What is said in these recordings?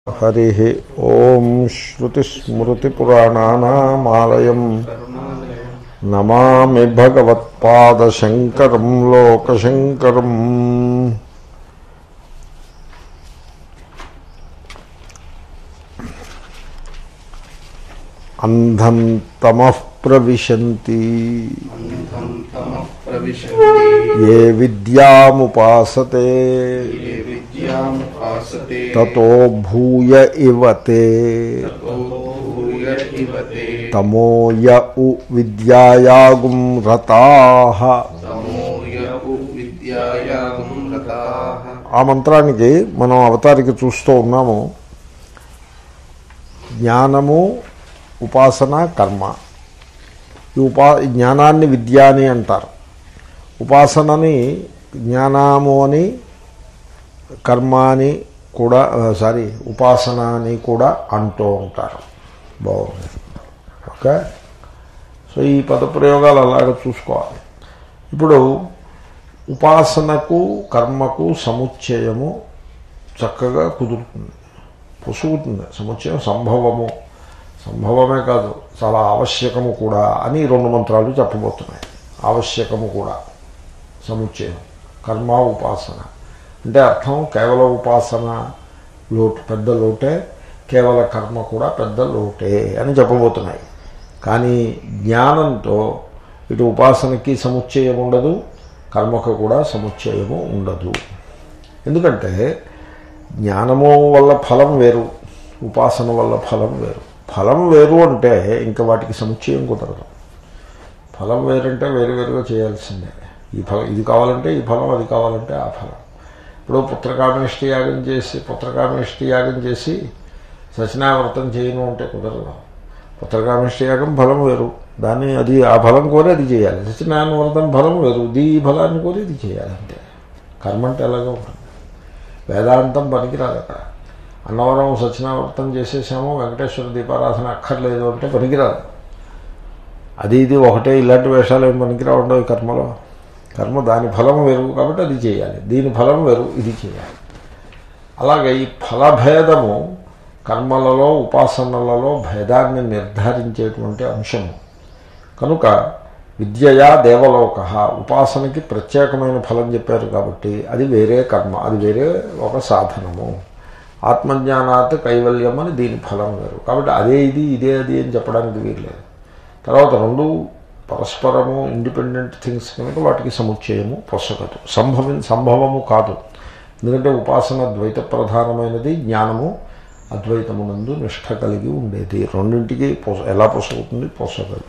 హరి ఓం శ్రుతిస్మృతిపురాణానామాలయం నమామి భగవత్పాదశంకరం లోకశంకరం అంధం తమః ప్రవిశంతి అంధం తమః ప్రవిశంతి ఏ విద్యాముపాసతే ఏ విద్యాముపాసతే తతో భూయ ఇవతే తతో భూయ ఇవతే తమోయ ఉ విద్యాయాగుం రతాః తమోయ ఉ విద్యాయాం రతాః ఆ మంత్రానికి మనం అవతారికి చూస్తూ ఉన్నాము జ్ఞానము ఉపాసన కర్మ ఈ ఉపా ఈ జ్ఞానాన్ని విద్య అని అంటారు ఉపాసనని జ్ఞానము అని కర్మ అని కూడా సారీ ఉపాసన అని కూడా అంటూ ఉంటారు బాగుంది ఓకే సో ఈ పదప్రయోగాలు అలాగే చూసుకోవాలి ఇప్పుడు ఉపాసనకు కర్మకు సముచ్చయము చక్కగా కుదురుతుంది పొసుగుతుంది సముచ్చయం సంభవము సంభవమే కాదు చాలా ఆవశ్యకము కూడా అని ఈ రెండు మంత్రాలు చెప్పబోతున్నాయి ఆవశ్యకము కూడా సముచ్చయం కర్మ ఉపాసన అంటే అర్థం కేవల ఉపాసన లోటు పెద్ద లోటే కేవల కర్మ కూడా పెద్ద లోటే అని చెప్పబోతున్నాయి కానీ జ్ఞానంతో ఇటు ఉపాసనకి సముచ్చయం ఉండదు కర్మకు కూడా సముచ్చయము ఉండదు ఎందుకంటే జ్ఞానము వల్ల ఫలం వేరు ఉపాసన వల్ల ఫలం వేరు ఫలం వేరు అంటే ఇంకా వాటికి సముచ్చయం కుదరదు ఫలం వేరంటే వేరు వేరుగా చేయాల్సిందే ఈ ఫలం ఇది కావాలంటే ఈ ఫలం అది కావాలంటే ఆ ఫలం ఇప్పుడు పుత్రకామేష్టి యాగం చేసి పుత్రకామేష్టి యాగం చేసి సత్యనావ్రతం చేయను అంటే కుదరదు పుత్రకామేష్టి యాగం ఫలం వేరు దాన్ని అది ఆ ఫలం కోరి అది చేయాలి సత్యనారాయణ వ్రతం ఫలం వేరు దీ ఈ ఫలాన్ని కోరి ఇది చేయాలి అంతే కర్మ అంటే అలాగే ఉంటుంది వేదాంతం పనికిరాదు అక్కడ అన్నవరం సత్యనావ్రతం చేసేసాము వెంకటేశ్వర దీపారాధన అక్కర్లేదు అంటే పనికిరాదు అది ఇది ఒకటే ఇలాంటి వేషాలు ఏం పనికిరా ఉండవు ఈ కర్మలో కర్మ దాని ఫలం వేరు కాబట్టి అది చేయాలి దీని ఫలం వేరు ఇది చేయాలి అలాగే ఈ ఫలభేదము కర్మలలో ఉపాసనలలో భేదాన్ని నిర్ధారించేటువంటి అంశము కనుక విద్యయా దేవలోక ఉపాసనకి ప్రత్యేకమైన ఫలం చెప్పారు కాబట్టి అది వేరే కర్మ అది వేరే ఒక సాధనము ఆత్మజ్ఞానాత్ కైవల్యం అని దీని ఫలం వేరు కాబట్టి అదే ఇది ఇదే అది అని చెప్పడానికి వీల్లేదు తర్వాత రెండు పరస్పరము ఇండిపెండెంట్ థింగ్స్ కనుక వాటికి సముచ్చయము పొసగదు సంభవి సంభవము కాదు ఎందుకంటే ఉపాసన ద్వైత ప్రధానమైనది జ్ఞానము అద్వైతమునందు నిష్ట కలిగి ఉండేది రెండింటికి పొస ఎలా పొసగుతుంది పొసగదు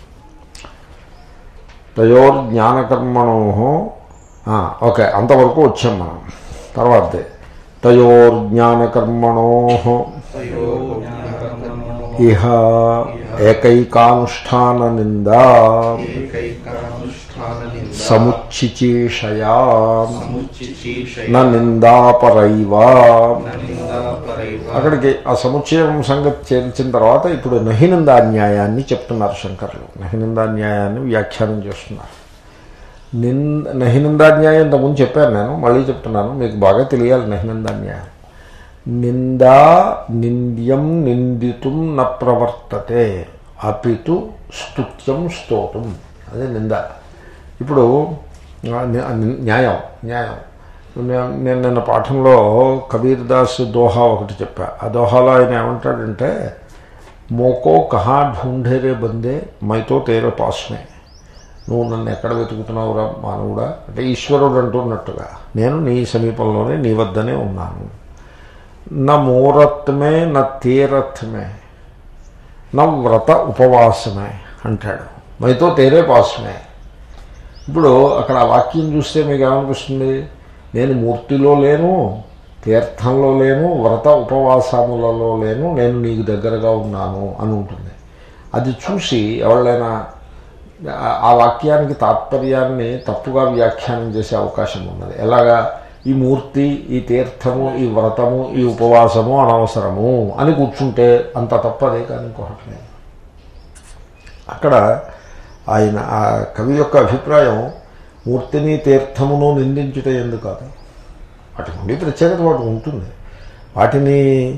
తయోర్జ్ఞానకర్మణో ఓకే అంతవరకు వచ్చాం మనం తర్వాతే తయోర్జ్ఞానకర్మణో తయో జ్ఞానకర్మణో ఇహ ఏకైకానుష్ఠాన నిందా ఏకైకానుష్ఠాన నిందా సముచ్చిచీషయా సముచిచీషయ న నిందాపరైవ నిందా పరైవ అక్కడికి ఆ సముచ్చయం సంగతి చేర్చిన తర్వాత ఇప్పుడు నహినందాన్యాయాన్ని చెప్తున్నారు శంకర్లు నహినందాన్యాయాన్ని వ్యాఖ్యానం చేస్తున్నారు నిన్ నహినందాన్యాయం ఇంతకుముందు చెప్పాను నేను మళ్ళీ చెప్తున్నాను మీకు బాగా తెలియాలి నహినందాన్యాయం నిందా నింద్యం నిందితుం న ప్రవర్తతే అపితు స్తుత్యం స్తోతం అదే నింద ఇప్పుడు ఆ, న్యా- న్యాయం న్యాయం నే- నేను నిన్న పాఠంలో కబీర్ దాస్ దోహా ఒకటి చెప్పా ఆ దోహాలో ఆయన ఏమంటాడంటే మోకో కహా ఢూంఢేరే బందే మైతో తేరే పాస్మే నువ్వు నన్ను ఎక్కడ వెతుకుతున్నావురా మానవుడా అంటే ఈశ్వరుడు అంటున్నట్టుగా నేను నీ సమీపంలోనే నీ వద్దనే ఉన్నాను నా మూరత్మే నా తీరత్మే నా వ్రత ఉపవాసమే అంటాడు మైతో తేరే పాసమే ఇప్పుడు అక్కడ ఆ వాక్యం చూస్తే మీకు ఏమనిపిస్తుంది నేను మూర్తిలో లేను తీర్థంలో లేను వ్రత ఉపవాసములలో లేను నేను నీకు దగ్గరగా ఉన్నాను అని ఉంటుంది అది చూసి ఎవరైనా ఆ- ఆ వాక్యానికి తాత్పర్యాన్ని తప్పుగా వ్యాఖ్యానం చేసే అవకాశం ఉన్నది ఎలాగా ఈ మూర్తి ఈ తీర్థము ఈ వ్రతము ఈ ఉపవాసము అనవసరము అని కూర్చుంటే అంత తప్పదే కానీ ఇంకొకటి లేదు అక్కడ ఆయన ఆ కవి యొక్క అభిప్రాయం మూర్తిని తీర్థమును నిందించుట ఎందుకు కాదు వాటి నుండి ప్రత్యేకత వాటి ఉంటుంది వాటిని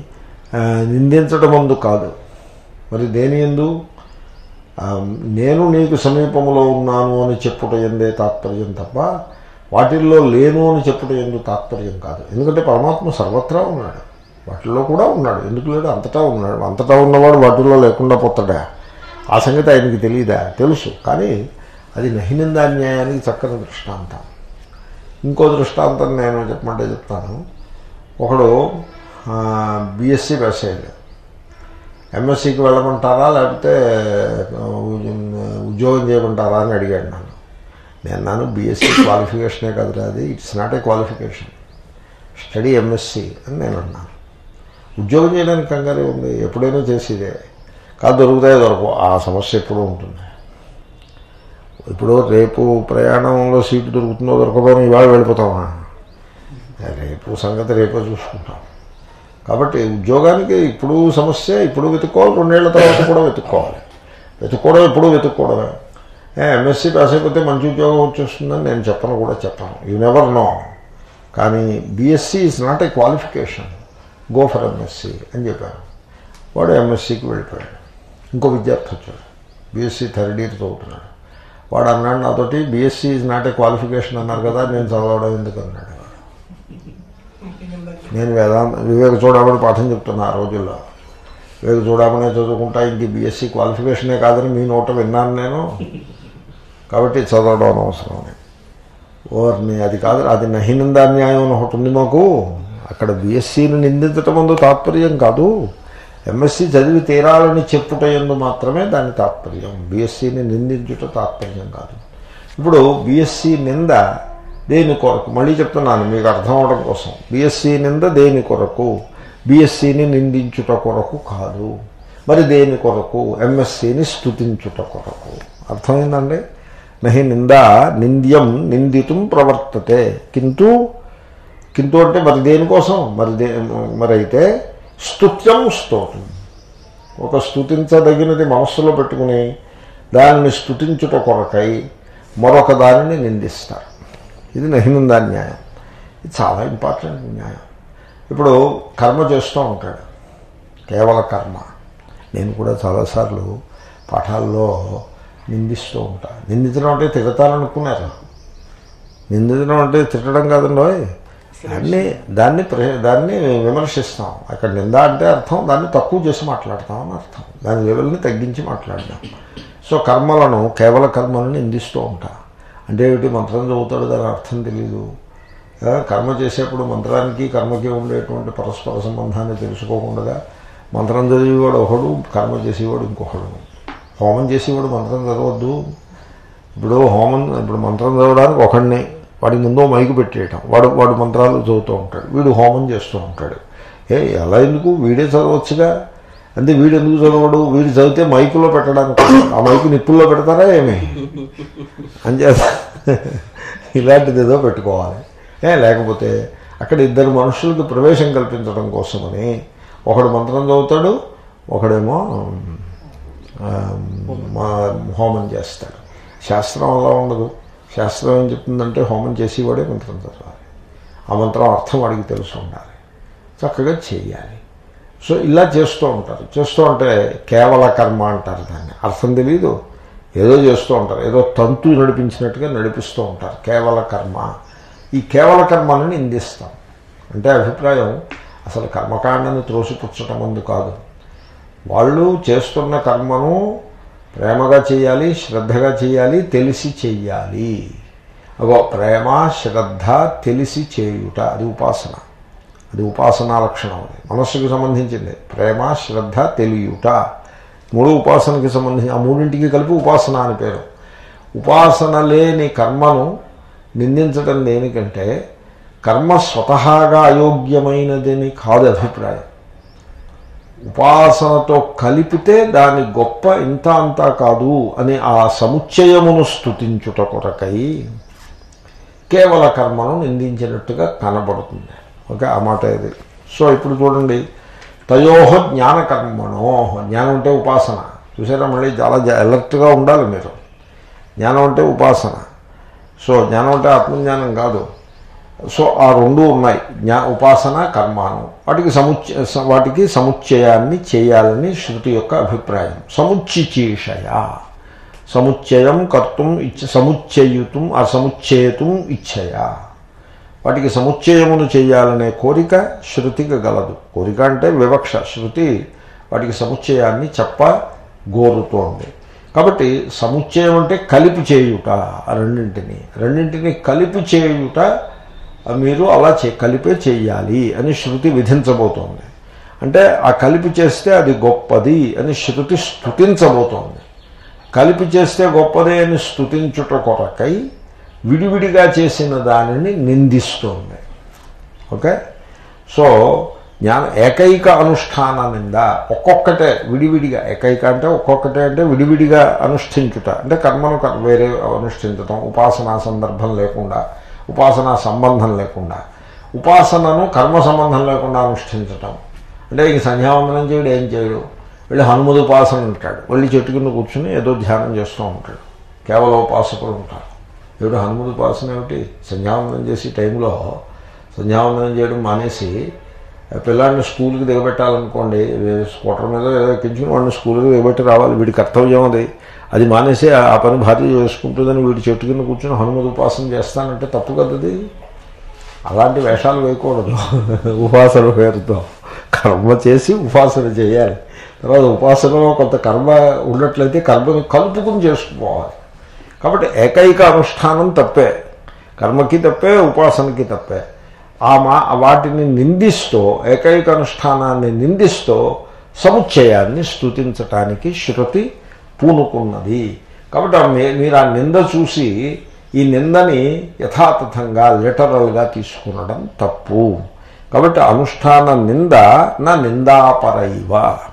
ఆ, నిందించడం అందు కాదు మరి దేని ఎందు ఆ, నేను నీకు సమీపంలో ఉన్నాను అని చెప్పుట ఎందే తాత్పర్యం తప్ప వాటిల్లో లేను అని చెప్పుట ఎందు తాత్పర్యం కాదు ఎందుకంటే పరమాత్మ సర్వత్రా ఉన్నాడు వాటిల్లో కూడా ఉన్నాడు ఎందుకు లేడు అంతటా ఉన్నాడు అంతటా ఉన్నవాడు వాటిల్లో లేకుండా పోతాడా ఆ సంగతి ఆయనకి తెలియదా తెలుసు కానీ అది నహినిందాన్యాయానికి చక్కని దృష్టాంతం ఇంకో దృష్టాంతం నేను చెప్పమంటే చెప్తాను ఒకడు బీఎస్సీ పాస్ అయ్యాడు ఎంఎస్సికి వెళ్ళమంటారా లేకపోతే ఆ, ఉద్యోగం చేయమంటారా అని అడిగాడు నన్ను నేను నాను బీఎస్సీ క్వాలిఫికేషనే కదరా అది it's not a qualification study MSc అని నేను అన్నాను ఉద్యోగం చేయడానికి కంగారే ఉంది ఎప్పుడైనా చేసేదే కాదు దొరుకుతాయో దొరకవు ఆ సమస్య ఎప్పుడూ ఉంటుంది ఇప్పుడు రేపు ప్రయాణంలో సీటు దొరుకుతుందో దొరకదో అని ఇవాళ వెళ్ళిపోతామా రేపు సంగతి రేపే చూసుకుంటాం కాబట్టి ఉద్యోగానికి ఇప్పుడు సమస్య ఇప్పుడు వెతుక్కోవాలి రెండేళ్ల తర్వాత కూడా వెతుక్కోవాలి వెతుక్కోవడం ఎప్పుడు వెతుక్కోవడమే ఎంఎస్సీ పాస్ అయిపోతే మంచి ఉద్యోగం వచ్చేస్తుందని నేను చెప్పను కూడా చెప్పాను యూ నెవర్ నో కానీ BSc is not a qualification go for MSc అని చెప్పాను వాడు ఎంఎస్సీకి వెళ్ళిపోయాడు ఇంకో విద్యార్థి వచ్చాడు బీఎస్సీ థర్డ్ ఇయర్ చదువుతున్నాడు వాడు అన్నాడు నాతోటి BSc is not a qualification అన్నారు కదా నేను చదవడం ఎందుకు అన్నాడు వాడు నేను వేదాంత వివేక చూడమని పాఠం చెప్తున్నా ఆ రోజుల్లో వివేక చూడమనే చదువుకుంటా ఇంక బీఎస్సీ క్వాలిఫికేషనే కాదని మీ నోట విన్నాను నేను కాబట్టి చదవడం అనవసరం అని ఓర్ని అది కాదు అది నహినందాన్యాయం అని ఒకటి ఉంది మాకు అక్కడ బీఎస్సీని నిందించటం ముందు తాత్పర్యం కాదు ఎంఎస్సీ చదివి తీరాలని చెప్పుట ఎందు మాత్రమే దాని తాత్పర్యం బీఎస్సీని నిందించుట తాత్పర్యం కాదు ఇప్పుడు బీఎస్సీ నింద దేని కొరకు మళ్ళీ చెప్తున్నాను మీకు అర్థం అవడం కోసం బీఎస్సీ నింద దేని కొరకు బీఎస్సీని నిందించుట కొరకు కాదు మరి దేని కొరకు ఎంఎస్సీని స్తుతించుట కొరకు అర్థమైందండి నహి నిందా నింద్యం నిందితం ప్రవర్తతే కింటూ కింటూ అంటే మరి దేనికోసం మరి దే మరి అయితే స్తుత్యం స్తోత్రం ఒక స్తుతించదగినది మనస్సులో పెట్టుకుని దానిని స్తుతించుట కొరకై మరొక దానిని నిందిస్తారు ఇది నహినందా న్యాయం ఇది చాలా ఇంపార్టెంట్ న్యాయం ఇప్పుడు కర్మ చేస్తూ ఉంటాడు కేవల కర్మ నేను కూడా చాలాసార్లు పాఠాల్లో నిందిస్తూ ఉంటా నిందించడం అంటే తిడతారనుకున్నారు నిందించడం అంటే తిట్టడం కాదండి ఓయ్. దాన్ని దాన్ని ప్ర- దాన్ని విమర్శిస్తాం అక్కడ నింద అంటే అర్థం దాన్ని తక్కువ చేసి మాట్లాడతాం అని అర్థం దాని లెవెల్ని తగ్గించి మాట్లాడదాం సో కర్మలను కేవల కర్మలను నిందిస్తూ ఉంటా అంటే ఏమిటి మంత్రం చదువుతాడు దాని అర్థం తెలియదు ఆ, కర్మ చేసేప్పుడు మంత్రానికి కర్మకి ఉండేటువంటి పరస్పర సంబంధాన్ని తెలుసుకోకుండా మంత్రం చదివేవాడు ఒకడు కర్మ చేసేవాడు ఇంకొకడు హోమం చేసేవాడు మంత్రం చదవద్దు ఇప్పుడు హోమం ఇప్పుడు మంత్రం చదవడానికి ఒకడిని వాడి ముందు మైకు పెట్టేయటం వాడు వాడు మంత్రాలు చదువుతూ ఉంటాడు వీడు హోమం చేస్తూ ఉంటాడు ఏ ఎలా ఎందుకు వీడే చదవచ్చుగా అంటే వీడు ఎందుకు చదవడు వీడు చదివితే మైకులో పెట్టడానికి ఆ మైకు నిప్పుల్లో పెడతారా ఏమి అంచేత ఇలాంటిది ఏదో పెట్టుకోవాలి ఏ లేకపోతే అక్కడ ఇద్దరు మనుషులకు ప్రవేశం కల్పించడం కోసమని ఒకడు మంత్రం చదువుతాడు ఒకడేమో ఆ, మా హోమం చేస్తాడు శాస్త్రం అలా ఉండదు శాస్త్రం ఏం చెప్తుందంటే హోమం చేసేవాడే మంత్రం చదవాలి ఆ మంత్రం అర్థం వాడికి తెలిసి ఉండాలి చక్కగా చేయాలి సో ఇలా చేస్తూ ఉంటారు చేస్తూ ఉంటే కేవల కర్మ అంటారు దాన్ని అర్థం తెలీదు ఏదో చేస్తూ ఉంటారు ఏదో తంతు నడిపించినట్టుగా నడిపిస్తూ ఉంటారు కేవల కర్మ ఈ కేవల కర్మను నిందిస్తాం అంటే అభిప్రాయం అసలు కర్మకాండని త్రోసిపుచ్చటం అందు కాదు వాళ్ళు చేస్తున్న కర్మను ప్రేమగా చేయాలి శ్రద్ధగా చేయాలి తెలిసి చెయ్యాలి అగో ప్రేమ శ్రద్ధ తెలిసి చేయుట అది ఉపాసన అది ఉపాసనా లక్షణం అది మనస్సుకు సంబంధించింది ప్రేమ శ్రద్ధ తెలియుట మూడు ఉపాసనకి సంబంధించి ఆ మూడింటికి కలిపి ఉపాసన అని పేరు ఉపాసన లేని కర్మను నిందించడం దేనికంటే కర్మ స్వతహాగా అయోగ్యమైనదని కాదు అభిప్రాయం ఉపాసనతో కలిపితే దాని గొప్ప ఇంత అంతా కాదు అని ఆ సముచ్చయమును స్థుతించుట కొరకై కేవల కర్మను నిందించినట్టుగా కనబడుతుంది ఓకే ఆ మాట ఇది సో ఇప్పుడు చూడండి తయోహ జ్ఞానకర్మణో జ్ఞానం అంటే ఉపాసన చూసారా మళ్ళీ చాలా అలర్ట్గా ఉండాలి మీరు జ్ఞానం అంటే ఉపాసన సో జ్ఞానం అంటే ఆత్మజ్ఞానం కాదు సో ఆ రెండు ఉన్నాయి జ్ఞా ఉపాసన కర్మాను వాటికి సముచ్చ స- వాటికి సముచ్చయాన్ని చేయాలని శృతి యొక్క అభిప్రాయం సముచ్చిచీషయ సముచ్చయం కర్తం ఇచ్చ సముచ్చయుతం ఆ సముచ్చేతుం ఇచ్చయ వాటికి సముచ్చయమును చేయాలనే కోరిక శృతికి గలదు కోరిక అంటే వివక్ష శృతి వాటికి సముచ్చయాన్ని చెప్ప గోరుతోంది కాబట్టి సముచ్చయం అంటే కలిపి చేయుట ఆ రెండింటిని రెండింటిని కలిపి చేయుట ఆ మీరు అలా చే కలిపే చేయాలి అని శృతి విధించబోతోంది అంటే ఆ కలిపి చేస్తే అది గొప్పది అని శృతి స్తుతించబోతోంది కలిపి చేస్తే గొప్పదే అని స్తుతించుట కొరకై విడివిడిగా చేసిన దానిని నిందిస్తోంది ఓకే సో జ్ఞాన ఏకైక అనుష్ఠాన నింద ఒక్కొక్కటే విడివిడిగా ఏకైక అంటే ఒక్కొక్కటే అంటే విడివిడిగా అనుష్ఠించుట అంటే కర్మను కర్- వేరే అనుష్ఠించటం ఉపాసనా సందర్భం లేకుండా ఉపాసనా సంబంధం లేకుండా ఉపాసనను కర్మ సంబంధం లేకుండా అనుష్ఠించటం అంటే ఇంక సంధ్యావందనం చేయడు ఏం చేయడు వెళ్ళి హనుమది ఉపాసన ఉంటాడు వెళ్ళి చెట్టు కింద కూర్చుని ఏదో ధ్యానం చేస్తూ ఉంటాడు కేవలం ఉపాసకులు ఉంటారు ఏమిటి హనుమతి ఉపాసన ఏమిటి సంధ్యావందనం చేసే టైంలో సంధ్యావందనం చేయడం మానేసి పిల్లాడిని స్కూల్కి దిగబెట్టాలనుకోండి స్కూటర్ మీద ఏదో ఎక్కించుకుని వాడిని స్కూల్కి దిగబెట్టి రావాలి వీడి కర్తవ్యం అది అది మానేసి ఆ పని భార్య చేసుకుంటుందని వీడి చెట్టు కింద కూర్చొని హనుమతి ఉపాసన చేస్తానంటే తప్పు కదది అలాంటి వేషాలు వేయకూడదు ఉపాసన పేరుతో కర్మ చేసి ఉపాసన చేయాలి తర్వాత ఉపాసనలో కొంత కర్మ ఉన్నట్లయితే కర్మని కలుపుకుని చేసుకోవాలి కాబట్టి ఏకైక అనుష్ఠానం తప్పే కర్మకి తప్పే ఉపాసనకి తప్పే ఆ మా వాటిని నిందిస్తూ ఏకైక అనుష్ఠానాన్ని నిందిస్తూ సముచ్చయాన్ని స్తుతించటానికి శృతి పూనుకున్నది కాబట్టి ఆ మీ- మీరు ఆ నింద చూసి ఈ నిందని యథాతథంగా లిటరల్గా తీసుకునడం తప్పు కాబట్టి అనుష్ఠాన నింద నా నిందాపరైవ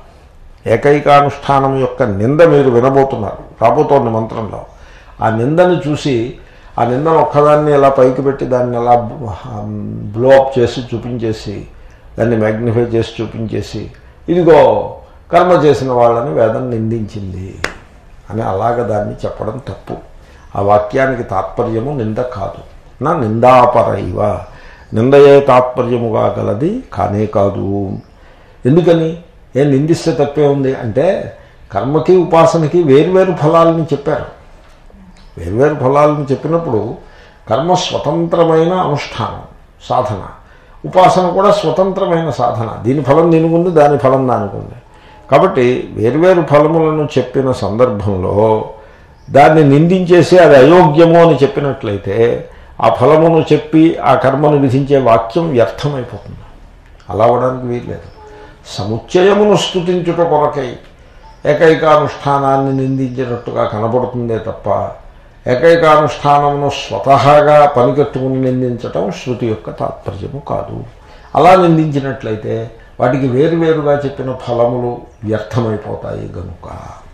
ఏకైకానుష్ఠానం యొక్క నింద మీరు వినబోతున్నారు రాబోతోంది మంత్రంలో ఆ నిందను చూసి ఆ నిందను ఒక్కదాన్ని ఎలా పైకి పెట్టి దాన్ని ఎలా బ్లో అప్ చేసి చూపించేసి దాన్ని మ్యాగ్నిఫై చేసి చూపించేసి ఇదిగో కర్మ చేసిన వాళ్ళని వేదం నిందించింది అని అలాగ దాన్ని చెప్పడం తప్పు ఆ వాక్యానికి తాత్పర్యము నింద కాదు నా నిందాపరైవ నిందయే తాత్పర్యముగా గలది కానే కాదు ఎందుకని ఏం నిందిస్తే తప్పే ఉంది అంటే కర్మకి ఉపాసనకి వేర్వేరు ఫలాలని చెప్పారు వేర్వేరు ఫలాలను చెప్పినప్పుడు కర్మ స్వతంత్రమైన అనుష్ఠానం సాధన ఉపాసన కూడా స్వతంత్రమైన సాధన దీని ఫలం దీనికి ఉంది దాని ఫలం దానికి ఉంది కాబట్టి వేర్వేరు ఫలములను చెప్పిన సందర్భంలో దాన్ని నిందించేసి అది అయోగ్యము అని చెప్పినట్లయితే ఆ ఫలమును చెప్పి ఆ కర్మను విధించే వాక్యం వ్యర్థమైపోతుంది అలా అవడానికి వీల్లేదు సముచ్చయమును స్థుతించుట కొరకై ఏకైకానుష్ఠానాన్ని నిందించినట్టుగా కనబడుతుందే తప్ప ఏకైకానుష్ఠానమును స్వతహాగా పనికట్టుకుని నిందించటం శృతి యొక్క తాత్పర్యము కాదు అలా నిందించినట్లయితే వాటికి వేరువేరుగా చెప్పిన ఫలములు వ్యర్థమైపోతాయి గనుక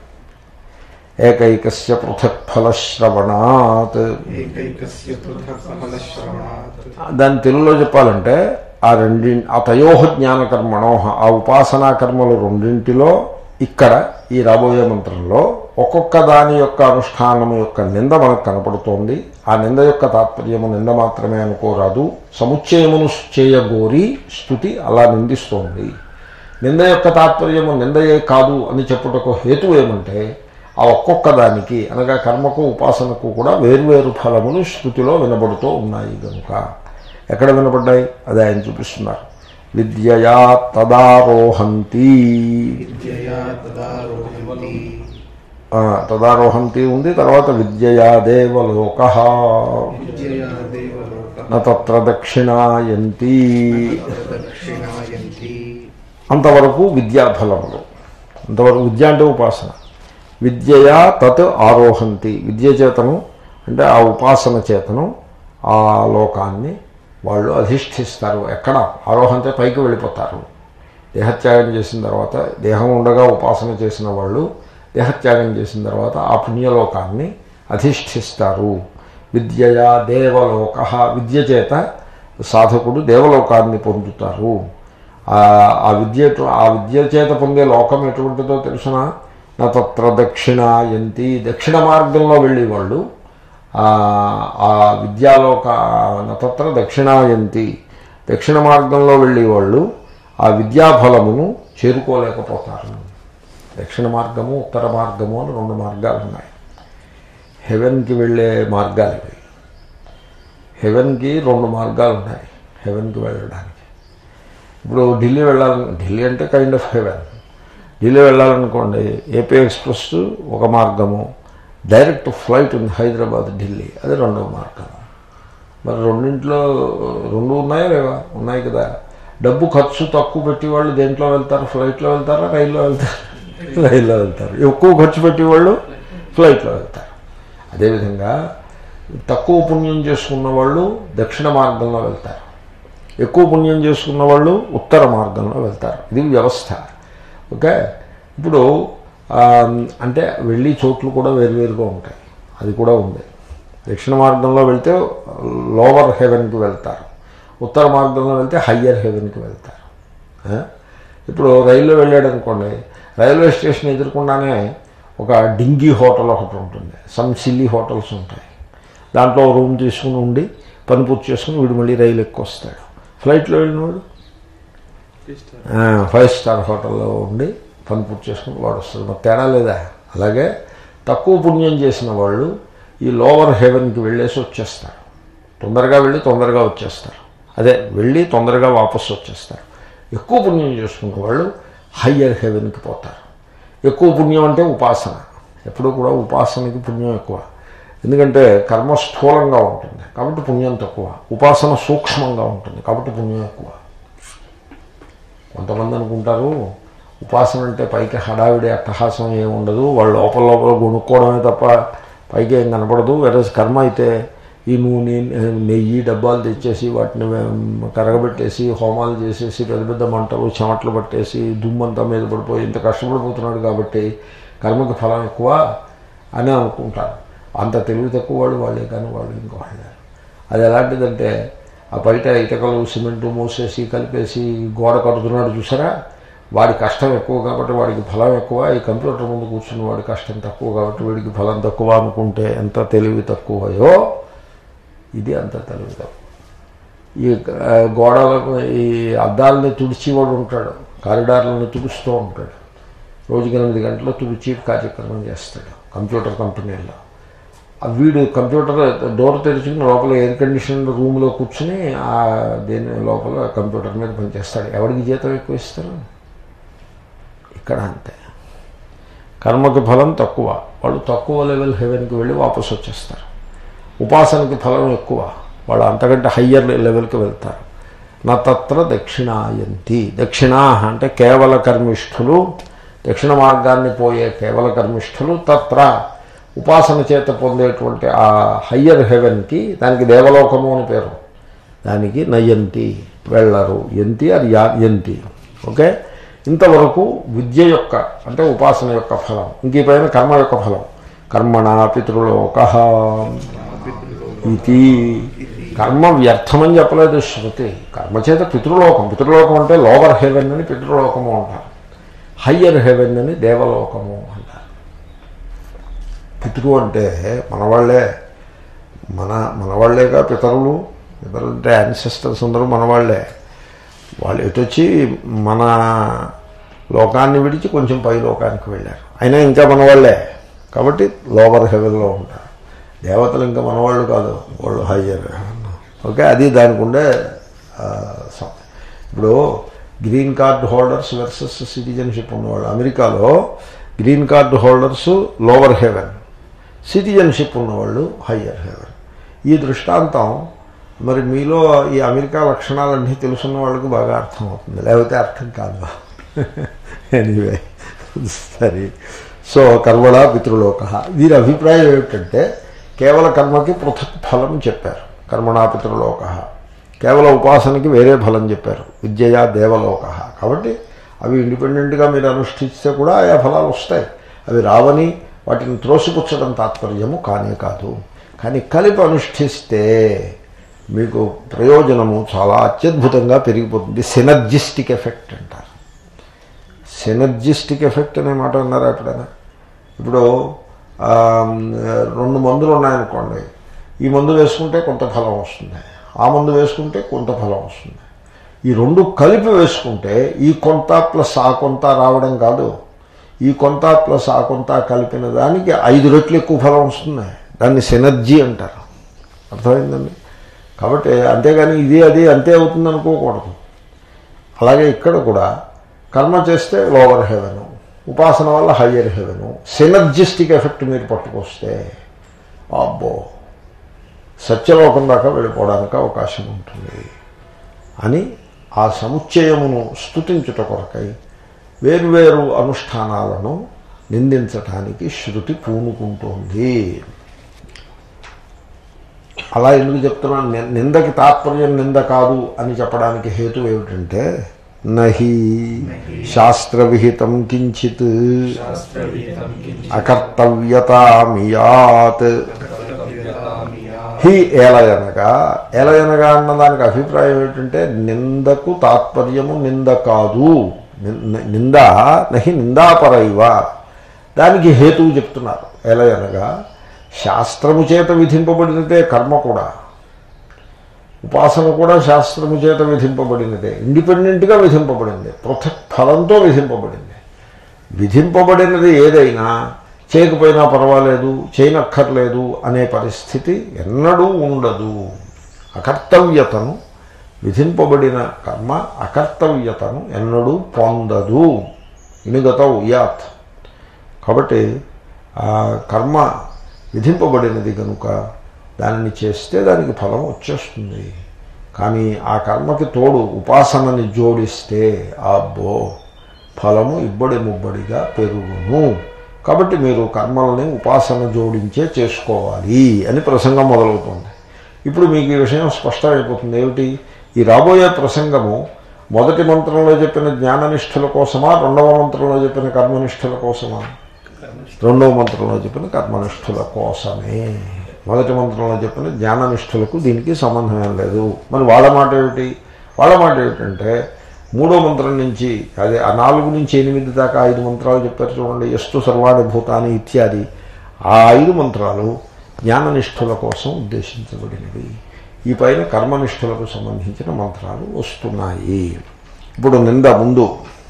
ఏకైకస్య పృథక్ ఫలశ్రవణాత్ ఏకైకస్య పృథక్ ఫలశ్రవణాత్ దాని తెలుగులో చెప్పాలంటే ఆ రెండి ఆ తయోహ జ్ఞానకర్మణో ఆ ఉపాసనా కర్మలు రెండింటిలో ఇక్కడ ఈ రాబోయే మంత్రంలో ఒక్కొక్క దాని యొక్క అనుష్ఠానము యొక్క నింద మనకు కనపడుతోంది ఆ నింద యొక్క తాత్పర్యము నింద మాత్రమే అనుకోరాదు సముచ్చయమును చేయగోరి స్థుతి అలా నిందిస్తోంది నింద యొక్క తాత్పర్యము నిందయే కాదు అని చెప్పుటకు హేతు ఏమంటే ఆ ఒక్కొక్క దానికి అనగా కర్మకు ఉపాసనకు కూడా వేర్వేరు ఫలములు శృతిలో వినబడుతూ ఉన్నాయి కనుక ఎక్కడ వినబడ్డాయి అది ఆయన చూపిస్తున్నారు విద్యయా తదారోహంతి విద్యయా తదారోహంతి ఆ, తదారోహంతి ఉంది తర్వాత విద్యయా దేవలోక విద్యయా దేవలోక నత్ర దక్షిణాయంతి దక్షిణాయంతి అంతవరకు విద్యాఫలములు అంతవరకు విద్య అంటే ఉపాసన విద్యయా తత్ ఆరోహంతి విద్య చేతను అంటే ఆ ఉపాసన చేతను ఆ లోకాన్ని వాళ్ళు అధిష్ఠిస్తారు ఎక్కడ ఆరోహంతే పైకి వెళ్ళిపోతారు దేహత్యాగం చేసిన తర్వాత దేహం ఉండగా ఉపాసన చేసిన వాళ్ళు దేహత్యాగం చేసిన తర్వాత ఆ పుణ్యలోకాన్ని అధిష్ఠిస్తారు విద్యయా దేవలోక విద్య చేత సాధకుడు దేవలోకాన్ని పొందుతారు ఆ- ఆ విద్య ఆ విద్య చేత పొందే లోకం ఎటువంటిదో తెలుసిన నా తత్ర దక్షిణాయంతి దక్షిణ మార్గంలో వెళ్ళేవాళ్ళు ఆ, ఆ విద్యాలోక తత్ర దక్షిణాయంతి దక్షిణ మార్గంలో వెళ్ళే వాళ్ళు ఆ విద్యాఫలమును చేరుకోలేకపోతారు దక్షిణ మార్గము ఉత్తర మార్గము అని రెండు మార్గాలు ఉన్నాయి హెవెన్కి వెళ్ళే మార్గాలు ఇవి హెవెన్కి రెండు మార్గాలు ఉన్నాయి హెవెన్కి వెళ్ళడానికి ఇప్పుడు ఢిల్లీ వెళ్ళాలని ఢిల్లీ అంటే కైండ్ ఆఫ్ హెవెన్ ఢిల్లీ వెళ్ళాలనుకోండి ఏపీ ఎక్స్ప్రెస్ ఒక మార్గము డైరెక్ట్ ఫ్లైట్ ఉంది హైదరాబాద్ ఢిల్లీ అది రెండవ మార్గం మరి రెండింట్లో రెండు ఉన్నాయా లేవా ఉన్నాయి కదా డబ్బు ఖర్చు తక్కువ పెట్టేవాళ్ళు దేంట్లో వెళ్తారు ఫ్లైట్లో వెళ్తారా రైల్లో వెళ్తారు రైల్లో వెళ్తారు ఎక్కువ ఖర్చు పెట్టేవాళ్ళు ఫ్లైట్లో వెళ్తారు అదేవిధంగా తక్కువ పుణ్యం చేసుకున్న వాళ్ళు దక్షిణ మార్గంలో వెళ్తారు ఎక్కువ పుణ్యం చేసుకున్న వాళ్ళు ఉత్తర మార్గంలో వెళ్తారు ఇది వ్యవస్థ ఓకే ఇప్పుడు ఆ, అంటే వెళ్ళి చోట్లు కూడా వేరువేరుగా ఉంటాయి అది కూడా ఉంది దక్షిణ మార్గంలో వెళ్తే లోవర్ హెవెన్కి వెళ్తారు ఉత్తర మార్గంలో వెళ్తే హయ్యర్ హెవెన్కి వెళ్తారు ఆ? ఇప్పుడు రైల్లో వెళ్ళాడు అనుకోండి రైల్వే స్టేషన్ ఎదుర్కొండానే ఒక డింగీ హోటల్ ఒకటి ఉంటుంది సమ్ సిల్లీ హోటల్స్ ఉంటాయి దాంట్లో రూమ్ తీసుకుని ఉండి పని పూర్తి చేసుకుని వీడు మళ్ళీ రైలు ఎక్కువ వస్తాడు ఫ్లైట్లో వెళ్ళినవాడు ఆ, ఫైవ్ స్టార్ హోటల్లో ఉండి పని పూర్తి చేసుకుని వాడు వస్తాడు మరి తేడా లేదా అలాగే తక్కువ పుణ్యం చేసిన వాళ్ళు ఈ లోవర్ హెవెన్కి వెళ్ళేసి వచ్చేస్తారు తొందరగా వెళ్ళి తొందరగా వచ్చేస్తారు అదే వెళ్ళి తొందరగా వాపసు వచ్చేస్తారు ఎక్కువ పుణ్యం చేసుకున్న వాళ్ళు హయ్యర్ హెవెన్కి పోతారు ఎక్కువ పుణ్యం అంటే ఉపాసన ఎప్పుడూ కూడా ఉపాసనకి పుణ్యం ఎక్కువ ఎందుకంటే కర్మ స్థూలంగా ఉంటుంది కాబట్టి పుణ్యం తక్కువ ఉపాసన సూక్ష్మంగా ఉంటుంది కాబట్టి పుణ్యం ఎక్కువ కొంతమంది అనుకుంటారు ఉపాసన అంటే పైకి హడావిడి అట్టహాసం ఏమి ఉండదు వాళ్ళు లోపల లోపల కొనుక్కోవడమే తప్ప పైకి ఏం కనపడదు వెరస్ కర్మ అయితే ఈ నూనె నెయ్యి డబ్బాలు తెచ్చేసి వాటిని కరగబెట్టేసి హోమాలు చేసేసి పెద్ద పెద్ద మంటలు చెమటలు పట్టేసి దుమ్మంతా మీద పడిపోయి ఇంత కష్టపడిపోతున్నాడు కాబట్టి కర్మకి ఫలం ఎక్కువ అని అనుకుంటారు అంత తెలివి తక్కువ వాళ్ళు వాళ్ళే కానీ వాళ్ళు ఇంకో వాళ్ళే అది ఎలాంటిదంటే ఆ బయట ఇటకలు సిమెంటు మూసేసి కలిపేసి గోడ కడుతున్నాడు చూసారా వాడి కష్టం ఎక్కువ కాబట్టి వాడికి ఫలం ఎక్కువ ఈ కంప్యూటర్ ముందు కూర్చున్న వాడి కష్టం తక్కువ కాబట్టి వీడికి ఫలం తక్కువ అనుకుంటే ఎంత తెలివి తక్కువయో ఇది అంత తెలివి తక్కువ ఈ ఆ, గోడలకు ఈ అద్దాలని తుడిచేవాడు ఉంటాడు కారిడార్లను తుడుస్తూ ఉంటాడు రోజుకి ఎనిమిది గంటలు తుడిచి కార్యక్రమం చేస్తాడు కంప్యూటర్ కంపెనీలో ఆ వీడు కంప్యూటర్ డోర్ తెరుచుకుని లోపల ఎయిర్ కండిషన్ రూమ్లో కూర్చుని ఆ దీని లోపల కంప్యూటర్ మీద పనిచేస్తాడు ఎవరికి జీతం ఎక్కువ ఇస్తారు ఇక్కడ అంతే కర్మకి ఫలం తక్కువ వాళ్ళు తక్కువ లెవెల్ హెవెన్కి వెళ్ళి వాపసు వచ్చేస్తారు ఉపాసనకి ఫలం ఎక్కువ వాళ్ళు అంతకంటే హయ్యర్ లెవెల్కి వెళ్తారు నా తత్ర దక్షిణాయంతి దక్షిణ అంటే కేవల కర్మిష్ఠులు దక్షిణ మార్గాన్ని పోయే కేవల కర్మిష్ఠులు తత్ర ఉపాసన చేత పొందేటువంటి ఆ హయ్యర్ హెవెన్కి దానికి దేవలోకము అని పేరు దానికి నయంతి వెళ్ళరు ఎంతి అది యా ఎంతి ఓకే ఇంతవరకు విద్య యొక్క అంటే ఉపాసన యొక్క ఫలం ఇంక ఈ పైన కర్మ యొక్క ఫలం కర్మణ పితృలోక ఇది కర్మ వ్యర్థమని చెప్పలేదు శృతి కర్మ చేత పితృలోకం పితృలోకం అంటే లోవర్ హెవెన్ అని పితృలోకము అంటారు హయ్యర్ హెవెన్ అని దేవలోకము అంటారు పితృ అంటే మనవాళ్లే మన మనవాళ్లేగా పితరులు పితరులు అంటే యాన్సెస్టర్స్ అందరూ మనవాళ్లే వాళ్ళు ఎటొచ్చి మన లోకాన్ని విడిచి కొంచెం పై లోకానికి వెళ్ళారు అయినా ఇంకా మనవాళ్లే కాబట్టి లోవర్ హెవెన్లో ఉంటారు దేవతలు ఇంకా మనవాళ్ళు కాదు వాళ్ళు హయ్యర్ ఓకే అది దానికి ఉండే ఆ, సం- ఇప్పుడు green card holders versus citizenship ఉన్నవాళ్ళు అమెరికాలో green card holders lower heaven citizenship ఉన్నవాళ్ళు హయ్యర్ హెవెన్ ఈ దృష్టాంతం మరి మీలో ఈ అమెరికా లక్షణాలన్నీ తెలుసున్న వాళ్ళకి బాగా అర్థం అవుతుంది లేకపోతే అర్థం కాదు ఎనీవే సరే సో కర్మణ పితృలోక వీరి అభిప్రాయం ఏమిటంటే కేవల కర్మకి పృథక్ ఫలం చెప్పారు కర్మణా పితృలోక కేవల ఉపాసనకి వేరే ఫలం చెప్పారు విద్యయా దేవలోక కాబట్టి అవి ఇండిపెండెంట్గా మీరు అనుష్ఠిస్తే కూడా ఆయా ఫలాలు వస్తాయి అవి రావని వాటిని త్రోసిపుచ్చడం తాత్పర్యము కానే కాదు కానీ కలిపి అనుష్ఠిస్తే మీకు ప్రయోజనము చాలా అత్యద్భుతంగా పెరిగిపోతుంది సినర్జిస్టిక్ ఎఫెక్ట్ అంటారు సినర్జిస్టిక్ ఎఫెక్ట్ అనే మాట అన్నారా ఎప్పుడైనా ఇప్పుడు ఆ, రెండు మందులు ఉన్నాయనుకోండి ఈ మందు వేసుకుంటే కొంత ఫలం వస్తుంది ఆ మందు వేసుకుంటే కొంత ఫలం వస్తుంది ఈ రెండు కలిపి వేసుకుంటే ఈ కొంత ప్లస్ ఆ కొంత రావడం కాదు ఈ కొంత ప్లస్ ఆ కొంత కలిపిన దానికి ఐదు రెట్లు ఎక్కువ ఫలం వస్తుంది దాన్ని సినర్జీ అంటారు అర్థమైందండి కాబట్టి అంతేగాని ఇది అది అంతే అవుతుంది అనుకోకూడదు అలాగే ఇక్కడ కూడా కర్మ చేస్తే లోవర్ హెవెను ఉపాసన వల్ల హయ్యర్ హెవెను సినర్జిస్టిక్ ఎఫెక్ట్ మీరు పట్టుకొస్తే అబ్బో సత్యలోకం దాకా వెళ్ళిపోవడానికి అవకాశం ఉంటుంది అని ఆ సముచ్చయమును స్థుతించుట కొరకై వేర్వేరు అనుష్ఠానాలను నిందించటానికి శృతి పూనుకుంటోంది అలా ఎందుకు చెప్తున్నాను ని- నిందకి తాత్పర్యం నింద కాదు అని చెప్పడానికి హేతు ఏమిటంటే నహి శాస్త్రవిహితం కించిత్ శాస్త్రవిహితం కించిత్ అకర్తవ్యతామియాత్ కర్తవ్యతామియా హి ఏలయనగా ఏలయనగా అన్నదానికి అభిప్రాయం ఏంటంటే నిందకు తాత్పర్యము నింద కాదు నిన్- నింద నహి నిందాపరైవ దానికి హేతువు చెప్తున్నారు ఏలయనగా శాస్త్రము చేత విధింపబడినదే కర్మ కూడా ఉపాసన కూడా శాస్త్రము చేత విధింపబడినదే ఇండిపెండెంట్గా విధింపబడింది పృథక్ ఫలంతో విధింపబడింది విధింపబడినది ఏదైనా చేయకపోయినా పర్వాలేదు చేయనక్కర్లేదు అనే పరిస్థితి ఎన్నడూ ఉండదు అకర్తవ్యతను విధింపబడిన కర్మ అకర్తవ్యతను ఎన్నడూ పొందదు ఇనుగతవు యాత్ కాబట్టి ఆ కర్మ విధింపబడినది కనుక దానిని చేస్తే దానికి ఫలం వచ్చేస్తుంది కానీ ఆ కర్మకి తోడు ఉపాసనని జోడిస్తే అబ్బో ఫలము ఇబ్బడి ముబ్బడిగా పెరుగును కాబట్టి మీరు కర్మల్ని ఉపాసన జోడించే చేసుకోవాలి అని ప్రసంగం మొదలవుతుంది ఇప్పుడు మీకు ఈ విషయం స్పష్టమైపోతుంది ఏమిటి ఈ రాబోయే ప్రసంగము మొదటి మంత్రంలో చెప్పిన జ్ఞాననిష్ఠుల కోసమా రెండవ మంత్రంలో చెప్పిన కర్మనిష్ఠుల కోసమా రెండవ మంత్రంలో చెప్పిన కర్మనిష్ఠుల కోసమే మొదటి మంత్రంలో చెప్పిన జ్ఞాననిష్ఠులకు దీనికి సంబంధం ఏం లేదు మరి వాళ్ళ మాట ఏమిటి వాళ్ళ మాట ఏమిటంటే మూడో మంత్రం నుంచి అదే ఆ నాలుగు నుంచి ఎనిమిది దాకా ఐదు మంత్రాలు చెప్పారు చూడండి ఎస్తు సర్వాణి భూతాని ఇత్యాది ఆ ఐదు మంత్రాలు జ్ఞాననిష్ఠుల కోసం ఉద్దేశించబడినవి ఈ పైన కర్మనిష్ఠులకు సంబంధించిన మంత్రాలు వస్తున్నాయి ఇప్పుడు నింద ముందు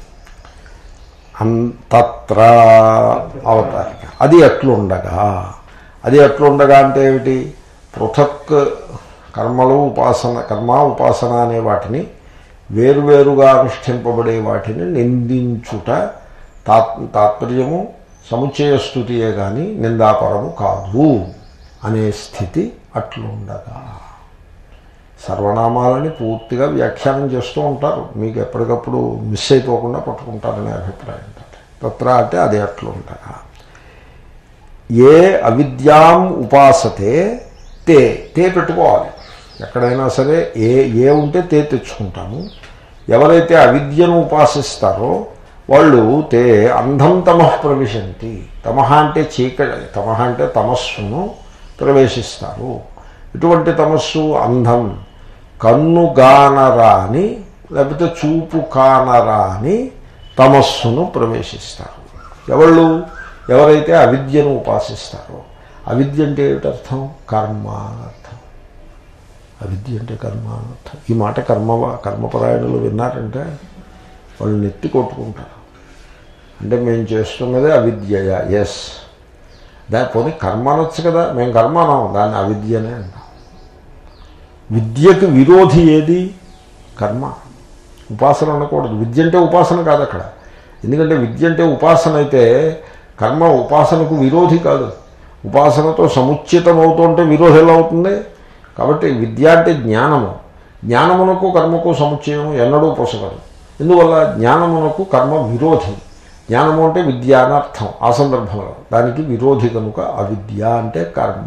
అంతత్ర అవతారిక అది ఎట్లుండగా అది ఎట్లుండగా అంటే ఏమిటి పృథక్ కర్మలు ఉపాసన కర్మ ఉపాసన అనే వాటిని వేరువేరుగా అనుష్ఠింపబడే వాటిని నిందించుట తాత్ తాత్పర్యము సముచ్చయ స్థుతియే కానీ నిందాపరము కాదు అనే స్థితి అట్లుండగా సర్వనామాలని పూర్తిగా వ్యాఖ్యానం చేస్తూ ఉంటారు మీకు ఎప్పటికప్పుడు మిస్ అయిపోకుండా పట్టుకుంటారనే అభిప్రాయం తత్ర అంటే అది అట్లుండగా ఏ అవిద్యాం ఉపాసతే తే తే పెట్టుకోవాలి ఎక్కడైనా సరే ఏ ఏ ఉంటే తే తెచ్చుకుంటాము ఎవరైతే అవిద్యను ఉపాసిస్తారో వాళ్ళు తే అంధం తమః ప్రవిశంతి తమహ అంటే చీకటి తమహ అంటే తమస్సును ప్రవేశిస్తారు ఇటువంటి తమస్సు అంధం కన్ను గానరాని లేకపోతే చూపు కానరాని తమస్సును ప్రవేశిస్తారు ఎవళ్ళు ఎవరైతే అవిద్యను ఉపాసిస్తారో అవిద్య అంటే ఏమిటర్థం కర్మ అని అర్థం అవిద్య అంటే కర్మ అని అర్థం ఈ మాట కర్మ కర్మపరాయణులు విన్నారంటే వాళ్ళు నెత్తి కొట్టుకుంటారు అంటే మేము చేస్తున్నదే అవిద్యయ ఎస్ దాని పోనీ కర్మ అనొచ్చు కదా మేము కర్మ అనం దాన్ని అవిద్యనే అంటాం విద్యకు విరోధి ఏది కర్మ ఉపాసన అనకూడదు విద్య అంటే ఉపాసన కాదు అక్కడ ఎందుకంటే విద్య అంటే ఉపాసన అయితే కర్మ ఉపాసనకు విరోధి కాదు ఉపాసనతో సముచితం అవుతుంటే విరోధం ఎలా అవుతుంది కాబట్టి విద్య అంటే జ్ఞానము జ్ఞానమునకు కర్మకు సముచ్చయం ఎన్నడూ పొసగదు ఎందువల్ల జ్ఞానమునకు కర్మ విరోధి జ్ఞానము అంటే విద్య అని అర్థం ఆ సందర్భంలో దానికి విరోధి కనుక అవిద్య అంటే కర్మ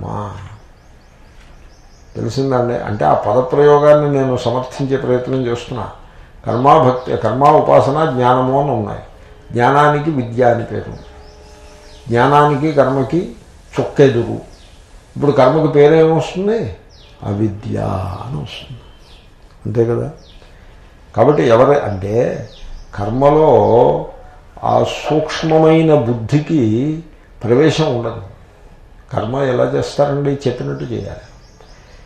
తెలిసిందండి అంటే ఆ పదప్రయోగాన్ని నేను సమర్థించే ప్రయత్నం చేస్తున్నా కర్మాభక్తి కర్మ ఉపాసన జ్ఞానము అని ఉన్నాయి జ్ఞానానికి విద్య అని పేరు జ్ఞానానికి కర్మకి చొక్కెదురు ఇప్పుడు కర్మకి పేరేమొస్తుంది అవిద్య అని వస్తుంది అంతే కదా కాబట్టి ఎవరు అంటే కర్మలో ఆ సూక్ష్మమైన బుద్ధికి ప్రవేశం ఉండదు కర్మ ఎలా చేస్తారండి చెప్పినట్టు చేయాలి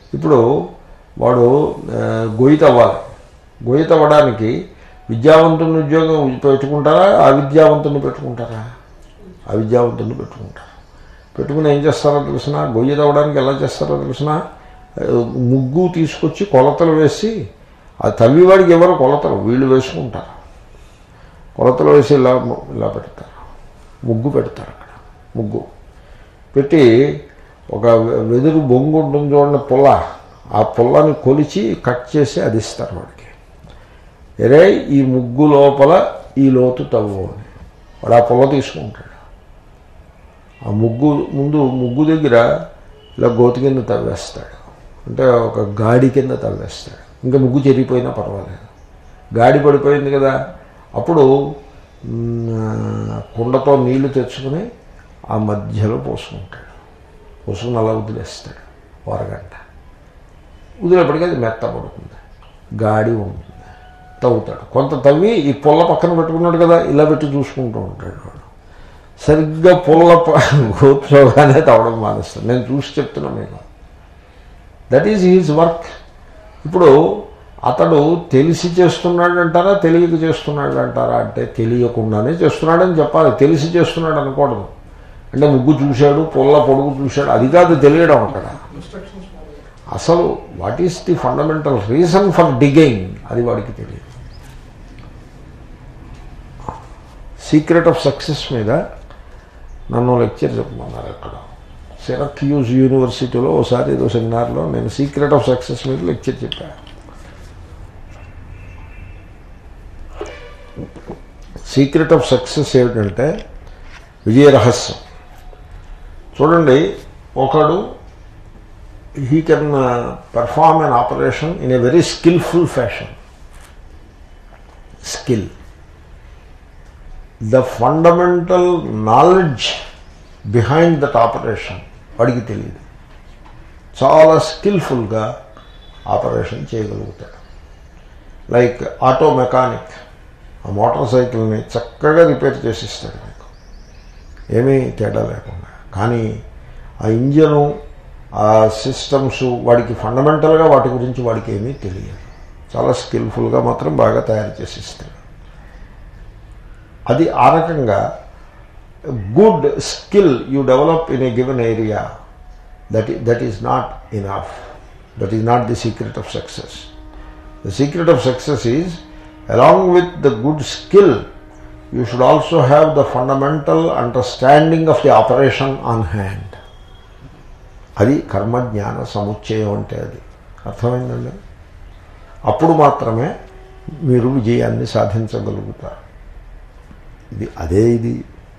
ఇప్పుడు వాడు ఆ, గొయ్యి తవ్వాలి గొయ్యి తవ్వడానికి విద్యావంతుని ఉద్యోగం పెట్టుకుంటారా అవిద్యావంతుని పెట్టుకుంటారా అవిద్యావంతుని పెట్టుకుంటారు పెట్టుకుని ఏం చేస్తారో తెలిసిన గొయ్యి తవ్వడానికి ఎలా చేస్తారో తెలిసిన ముగ్గు తీసుకొచ్చి కొలతలు వేసి ఆ తవ్వివాడికి ఎవరు కొలతలు వీళ్ళు వేసుకుంటారు కొలతలు వేసి ఇలా ఇలా పెడతారు ముగ్గు పెడతారు అక్కడ ముగ్గు పెట్టి ఒక వెదురు బొంగు ఉంటుంది చూడండి పుల్ల ఆ పుల్లని కొలిచి కట్ చేసి అది ఇస్తారు వాడికి ఎరే ఈ ముగ్గు లోపల ఈ లోతు తవ్వు అని వాడు ఆ పుల్ల తీసుకుంటాడు ఆ ముగ్గు ముందు ముగ్గు దగ్గర ఇలా గోతి కింద తవ్వేస్తాడు అంటే ఒక గాడి కింద తవ్వేస్తాడు ఇంకా ముగ్గు చెరిగిపోయినా పర్వాలేదు గాడి పడిపోయింది కదా అప్పుడు మ్, కుండతో నీళ్లు తెచ్చుకుని ఆ మధ్యలో పోసుకుంటాడు పోసుకుని అలా వదిలేస్తాడు ఓ అరగంట వదిలేపటికి అది మెత్తపడుతుంది గాడి ఉంటుంది తవ్వుతాడు కొంత తవ్వి ఈ పొల్ల పక్కన పెట్టుకున్నాడు కదా ఇలా పెట్టి చూసుకుంటూ ఉంటాడు వాడు సరిగ్గా పొల్ల ప- కూర్చోగానే తవ్వడం మానేస్తాడు నేను చూసి చెప్తున్నా మీకు దట్ ఈజ్ హీజ్ వర్క్ ఇప్పుడు అతడు తెలిసి చేస్తున్నాడు అంటారా తెలియక చేస్తున్నాడు అంటారా అంటే తెలియకుండానే చేస్తున్నాడని చెప్పాలి తెలిసి చేస్తున్నాడు అనకూడదు అంటే ముగ్గు చూశాడు పొల్ల పొడుగు చూశాడు అది కాదు తెలియడం అక్కడ అసలు what is the fundamental reason for digging అది వాడికి తెలియదు సీక్రెట్ ఆఫ్ సక్సెస్ మీద నన్ను లెక్చర్ చెప్పమన్నారు అక్కడ సెరక్యూజ్ యూనివర్సిటీలో ఒకసారి ఏదో సెమినార్లో నేను సీక్రెట్ ఆఫ్ సక్సెస్ మీద లెక్చర్ చెప్పాను సీక్రెట్ ఆఫ్ సక్సెస్ ఏమిటంటే విజయ రహస్యం చూడండి ఒకడు he can perform an operation in a very skillful fashion skill the fundamental knowledge behind that operation వాడికి తెలియదు చాలా స్కిల్ఫుల్గా ఆపరేషన్ చేయగలుగుతాడు లైక్ ఆటో మెకానిక్ ఆ మోటార్ సైకిల్ని చక్కగా రిపేర్ చేసిస్తాడు మీకు ఏమీ తేడా లేకుండా కానీ ఆ ఇంజను ఆ సిస్టమ్స్ వాడికి ఫండమెంటల్గా వాటి గురించి వాడికి ఏమీ తెలియదు చాలా స్కిల్ఫుల్గా మాత్రం బాగా తయారు చేసిస్తాడు అది ఆ రకంగా good skill you develop in a given area that that is not enough that is not the secret of success the secret of success is along with the good skill you should also have the fundamental understanding of the operation on hand అది కర్మ జ్ఞాన సముచ్చయం అంటే అది అర్థమైందండి అప్పుడు మాత్రమే మీరు విజయాన్ని సాధించగలుగుతారు ఇది అదే ఇది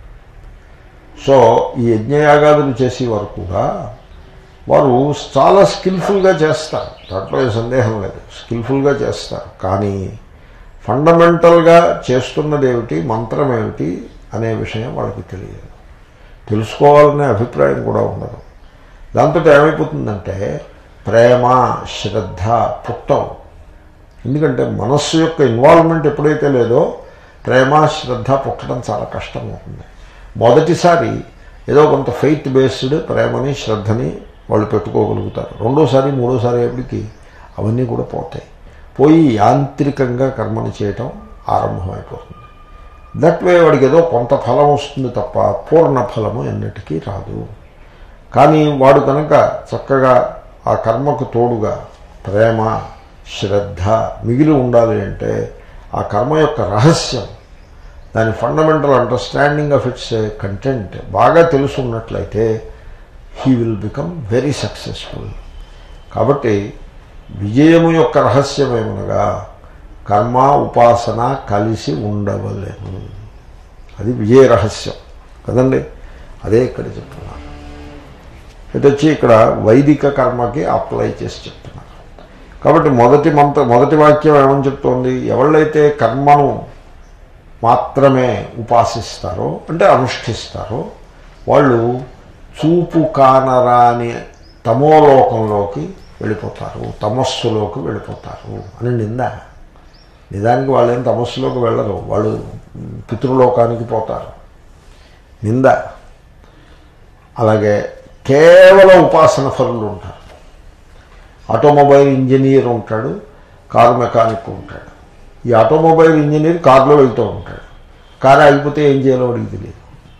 సో ఈ యజ్ఞయాగాదులు చేసేవారు కూడా వారు చాలా స్కిల్ఫుల్గా చేస్తారు దాంట్లో ఏ సందేహం లేదు స్కిల్ఫుల్గా చేస్తారు కానీ ఫండమెంటల్గా చేస్తున్నది ఏమిటి మంత్రం ఏమిటి అనే విషయం వాళ్ళకి తెలియదు తెలుసుకోవాలనే అభిప్రాయం కూడా ఉండదు దాంతో ఏమైపోతుందంటే ప్రేమ శ్రద్ధ పుట్టవు ఎందుకంటే మనస్సు యొక్క ఇన్వాల్వ్మెంట్ ఎప్పుడైతే లేదో ప్రేమ శ్రద్ధ పుట్టడం చాలా కష్టం అవుతుంది మొదటిసారి ఏదో కొంత ఫెయిత్ బేస్డ్ ప్రేమని శ్రద్ధని వాళ్ళు పెట్టుకోగలుగుతారు రెండోసారి మూడోసారి ఎప్పటికి అవన్నీ కూడా పోతాయి పోయి యాంత్రికంగా కర్మని చేయటం ఆరంభమైపోతుంది దట్ వే వాడికి ఏదో కొంత ఫలం వస్తుంది తప్ప పూర్ణ ఫలము ఎన్నటికీ రాదు కానీ వాడు కనుక చక్కగా ఆ కర్మకు తోడుగా ప్రేమ శ్రద్ధ మిగిలి ఉండాలి అంటే ఆ కర్మ యొక్క రహస్యం దాని fundamental understanding of it's content బాగా తెలుసున్నట్లయితే he will become very successful కాబట్టి విజయము యొక్క రహస్యమేమనగా కర్మ ఉపాసన కలిసి ఉండవలేము అది విజయ రహస్యం కదండి అదే ఇక్కడ చెప్తున్నారు ఇది వచ్చి ఇక్కడ వైదిక కర్మకి అప్లై చేసి చెప్తున్నారు కాబట్టి మొదటి మంత్ర మొదటి వాక్యం ఏమని చెప్తోంది ఎవళ్ళైతే కర్మను మాత్రమే ఉపాసిస్తారో అంటే అనుష్ఠిస్తారో వాళ్ళు చూపు కానరాని తమోలోకంలోకి వెళ్ళిపోతారు తమస్సులోకి వెళ్ళిపోతారు అని నింద నిజానికి వాళ్ళు ఏం తమస్సులోకి వెళ్ళరు వాళ్ళు పితృలోకానికి పోతారు నింద అలాగే కేవల ఉపాసన ఫలులు ఉంటారు ఆటోమొబైల్ ఇంజనీర్ ఉంటాడు కారు మెకానిక్ ఉంటాడు ఈ ఆటోమొబైల్ ఇంజనీర్ కారులో వెళ్తూ ఉంటాడు కారు ఆగిపోతే ఏం చేయాలో వాడికి తెలియదు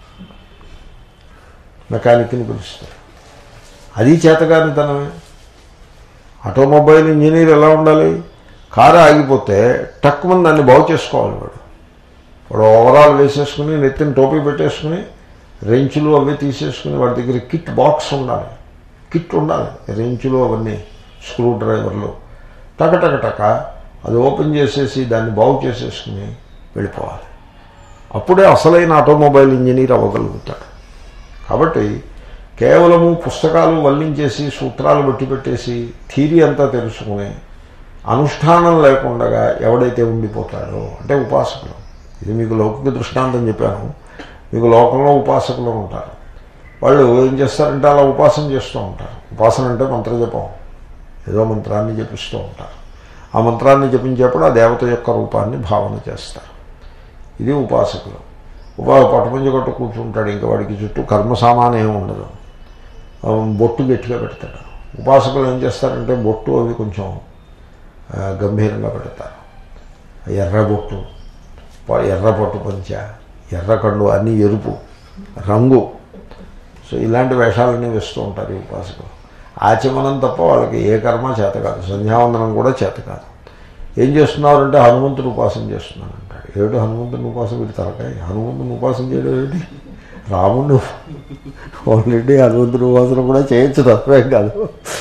మెకానిక్ని పిలుస్తారు అది చేతగానితనమే ఆటోమొబైల్ ఇంజనీర్ ఎలా ఉండాలి కారు ఆగిపోతే టక్కుమని దాన్ని బాగు చేసుకోవాలి వాడు వాడు ఓవరాల్ వేసేసుకుని నెత్తిన టోపీ పెట్టేసుకుని రెంచులు అవి తీసేసుకుని వాడి దగ్గర కిట్ బాక్స్ ఉండాలి కిట్ ఉండాలి రెంచులు అవన్నీ స్క్రూ డ్రైవర్లు టక టక టక అది ఓపెన్ చేసేసి దాన్ని బాగు చేసేసుకుని వెళ్ళిపోవాలి అప్పుడే అసలైన ఆటోమొబైల్ ఇంజనీర్ అవ్వగలుగుతాడు కాబట్టి కేవలము పుస్తకాలు వల్లించేసి సూత్రాలు బట్టి పెట్టేసి థీరీ అంతా తెలుసుకుని అనుష్ఠానం లేకుండా ఎవడైతే ఉండిపోతాడో అంటే ఉపాసకులు ఇది మీకు లౌకిక దృష్టాంతం చెప్పాను మీకు లోకంలో ఉపాసకులు ఉంటారు వాళ్ళు ఏం చేస్తారంటే అలా ఉపాసన చేస్తూ ఉంటారు ఉపాసన అంటే మంత్రజపం ఏదో మంత్రాన్ని జపిస్తూ ఉంటారు ఆ మంత్రాన్ని జపించేప్పుడు ఆ దేవత యొక్క రూపాన్ని భావన చేస్తారు ఇది ఉపాసకులు ఉపా పట్టుపంచి కొట్టు కూర్చుంటాడు ఇంకా వాడికి చుట్టూ కర్మ సామాన్ ఏమి ఉండదు ఆ, బొట్టు గట్టిగా పెడతాడు ఉపాసకులు ఏం చేస్తారంటే బొట్టు అవి కొంచెం ఆ, గంభీరంగా పెడతారు ఎర్ర బొట్టు ప- ఎర్ర పట్టు పంచ ఎర్ర కండు అన్నీ ఎరుపు రంగు సో ఇలాంటి వేషాలన్నీ వేస్తూ ఉంటారు ఈ ఉపాసకులు ఆచమనం తప్ప వాళ్ళకి ఏ కర్మ చేత కాదు సంధ్యావందనం కూడా చేత కాదు ఏం చేస్తున్నారంటే హనుమంతుడు ఉపాసన చేస్తున్నాను అంటాడు ఏమిటి హనుమంతుని ఉపాసన వీటి తలకాయ హనుమంతుని ఉపాసన చేయడం ఏమిటి రాముడు ఆల్రెడీ హనుమంతుని ఉపాసన కూడా చేయొచ్చు తప్పేం కాదు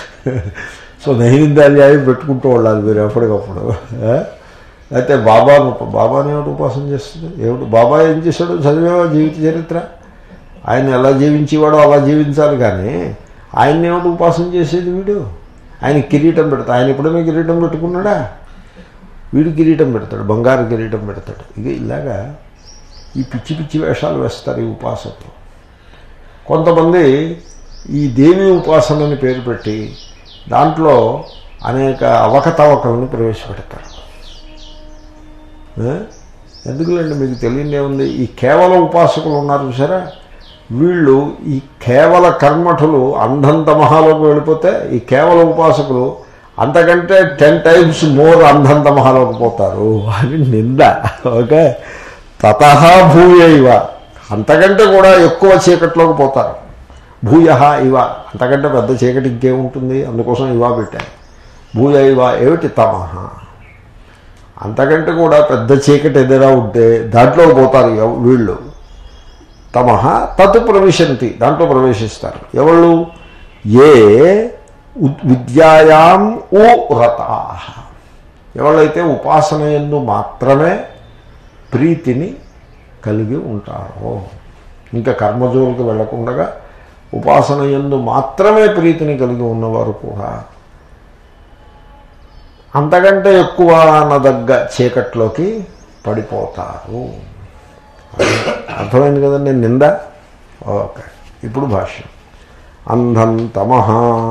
సో నైనిందాల్యాయి పెట్టుకుంటూ ఉండాలి మీరు ఎప్పటికప్పుడు ఆ? అయితే బాబాను బాబాని ఏమిటి ఉపాసన చేస్తుంది ఏమిటి బాబా ఏం చేశాడు చదివేవా జీవిత చరిత్ర ఆయన ఎలా జీవించేవాడో అలా జీవించాలి కానీ ఆయన్ని ఏమిటి ఉపాసన చేసేది వీడు ఆయన కిరీటం పెడతాడు ఆయన ఎప్పుడైనా కిరీటం పెట్టుకున్నాడా వీడు కిరీటం పెడతాడు బంగారు కిరీటం పెడతాడు ఇక ఇలాగా ఈ పిచ్చి పిచ్చి వేషాలు వేస్తారు ఈ ఉపాసకులు కొంతమంది ఈ దేవి ఉపాసనని పేరు పెట్టి దాంట్లో అనేక అవకతవకలను ప్రవేశపెడతారు ఏ? ఎందుకులేండి మీకు తెలియదే ఉంది ఈ కేవల ఉపాసకులు ఉన్నారు చూసారా వీళ్ళు ఈ కేవల కర్మఠులు అంధంత మహాలోకి వెళ్ళిపోతే ఈ కేవల ఉపాసకులు అంతకంటే టెన్ టైమ్స్ మోర్ అంధంత మహాలోకి పోతారు అని నింద ఓకే తత భూయ ఇవ అంతకంటే కూడా ఎక్కువ చీకట్లోకి పోతారు భూయ ఇవ అంతకంటే పెద్ద చీకటి ఇంకేముంటుంది అందుకోసం ఇవా పెట్టాను భూయ ఇవ ఏమిటి తమహ అంతకంటే కూడా పెద్ద చీకటి ఏదైనా ఉంటే దాంట్లో పోతారు ఎవ- వీళ్ళు తమహ తత్ ప్రవిశంతి దాంట్లో ప్రవేశిస్తారు ఎవళ్ళు ఏ ఉద్- విద్యాయాం ఓ రతా ఎవళ్ళైతే ఉపాసన ఎందు మాత్రమే ప్రీతిని కలిగి ఉంటారో ఇంకా కర్మజోలికి వెళ్లకుండా ఉపాసన ఎందు మాత్రమే ప్రీతిని కలిగి ఉన్నవారు కూడా అంతకంటే ఎక్కువ అనదగ్గ చీకట్లోకి పడిపోతారు అర్థమైంది కదండి నింద ఓకే ఇప్పుడు భాష్యం అంధం తమః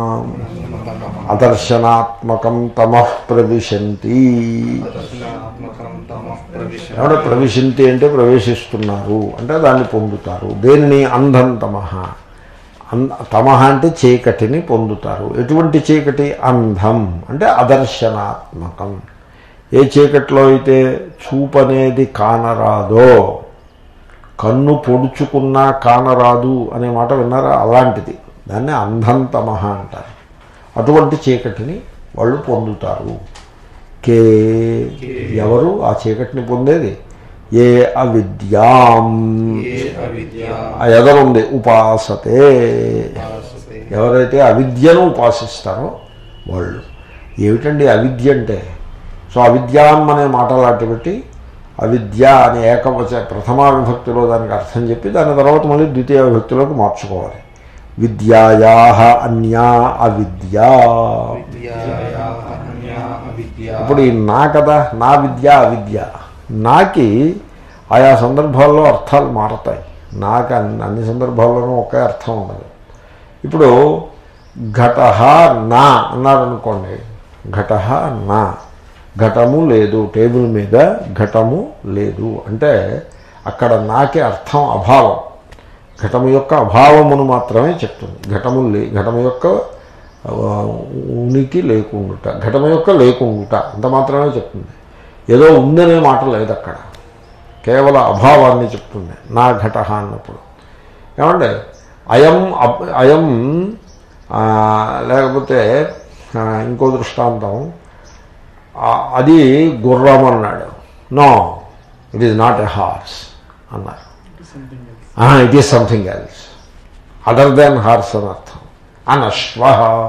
అదర్శనాత్మకం తమః ప్రవిశంతి దర్శనాత్మకం తమః ప్రవిశ ఏమంటే ప్రవిశంతి అంటే ప్రవేశిస్తున్నారు అంటే దాన్ని పొందుతారు దేనిని అంధం తమః అన్- తమః అంటే చీకటిని పొందుతారు ఎటువంటి చీకటి అంధం అంటే అదర్శనాత్మకం ఏ చీకటిలో అయితే చూపు అనేది కానరాదో కన్ను పొడుచుకున్నా కానరాదు అనే మాట విన్నారా అలాంటిది దాన్ని అంధం తమః అంటారు అటువంటి చీకటిని వాళ్ళు పొందుతారు కే ఎవరు ఆ చీకటిని పొందేది ఏ అవిద్యాం ఏ అవిద్యా ఆ ఎదరుంది ఉపాసతే ఉపాసతే ఎవరైతే అవిద్యను ఉపాసిస్తారో వాళ్ళు ఏమిటండి అవిద్య అంటే సో అవిద్యాం అనే మాట లాంటి పెట్టి అవిద్య అనే ఏకవచ ప్రథమా విభక్తిలో దానికి అర్థం చెప్పి దాని తర్వాత మళ్ళీ ద్వితీయ విభక్తిలోకి మార్చుకోవాలి విద్యాయా అన్యా అవిద్య విద్యాయా అన్యా అవిద్యా ఇప్పుడు ఈ నా కదా నా విద్య అవిద్య నాకి ఆయా సందర్భాల్లో అర్థాలు మారతాయి నాకు అన్ని అన్ని సందర్భాల్లోనూ ఒకే అర్థం ఉండదు ఇప్పుడు ఘట నా అన్నారనుకోండి ఘట నా ఘటము లేదు టేబుల్ మీద ఘటము లేదు అంటే అక్కడ నాకే అర్థం అభావం ఘటము యొక్క అభావమును మాత్రమే చెప్తుంది ఘటము లే ఘటము యొక్క ఆ, ఉనికి లేకుండుట ఘటన యొక్క లేకుండుట అంత మాత్రమే చెప్తుంది ఏదో ఉందనే మాట లేదు అక్కడ కేవల అభావాన్ని చెప్తుంది నా ఘట అన్నప్పుడు ఏమంటే అయం అబ్- అయం ఆ, లేకపోతే ఆ, ఇంకో దృష్టాంతం ఆ, అది గుర్రం అన్నాడు no it is not a horse అన్నారు it is something else other than horse అని అర్థం అనశ్వ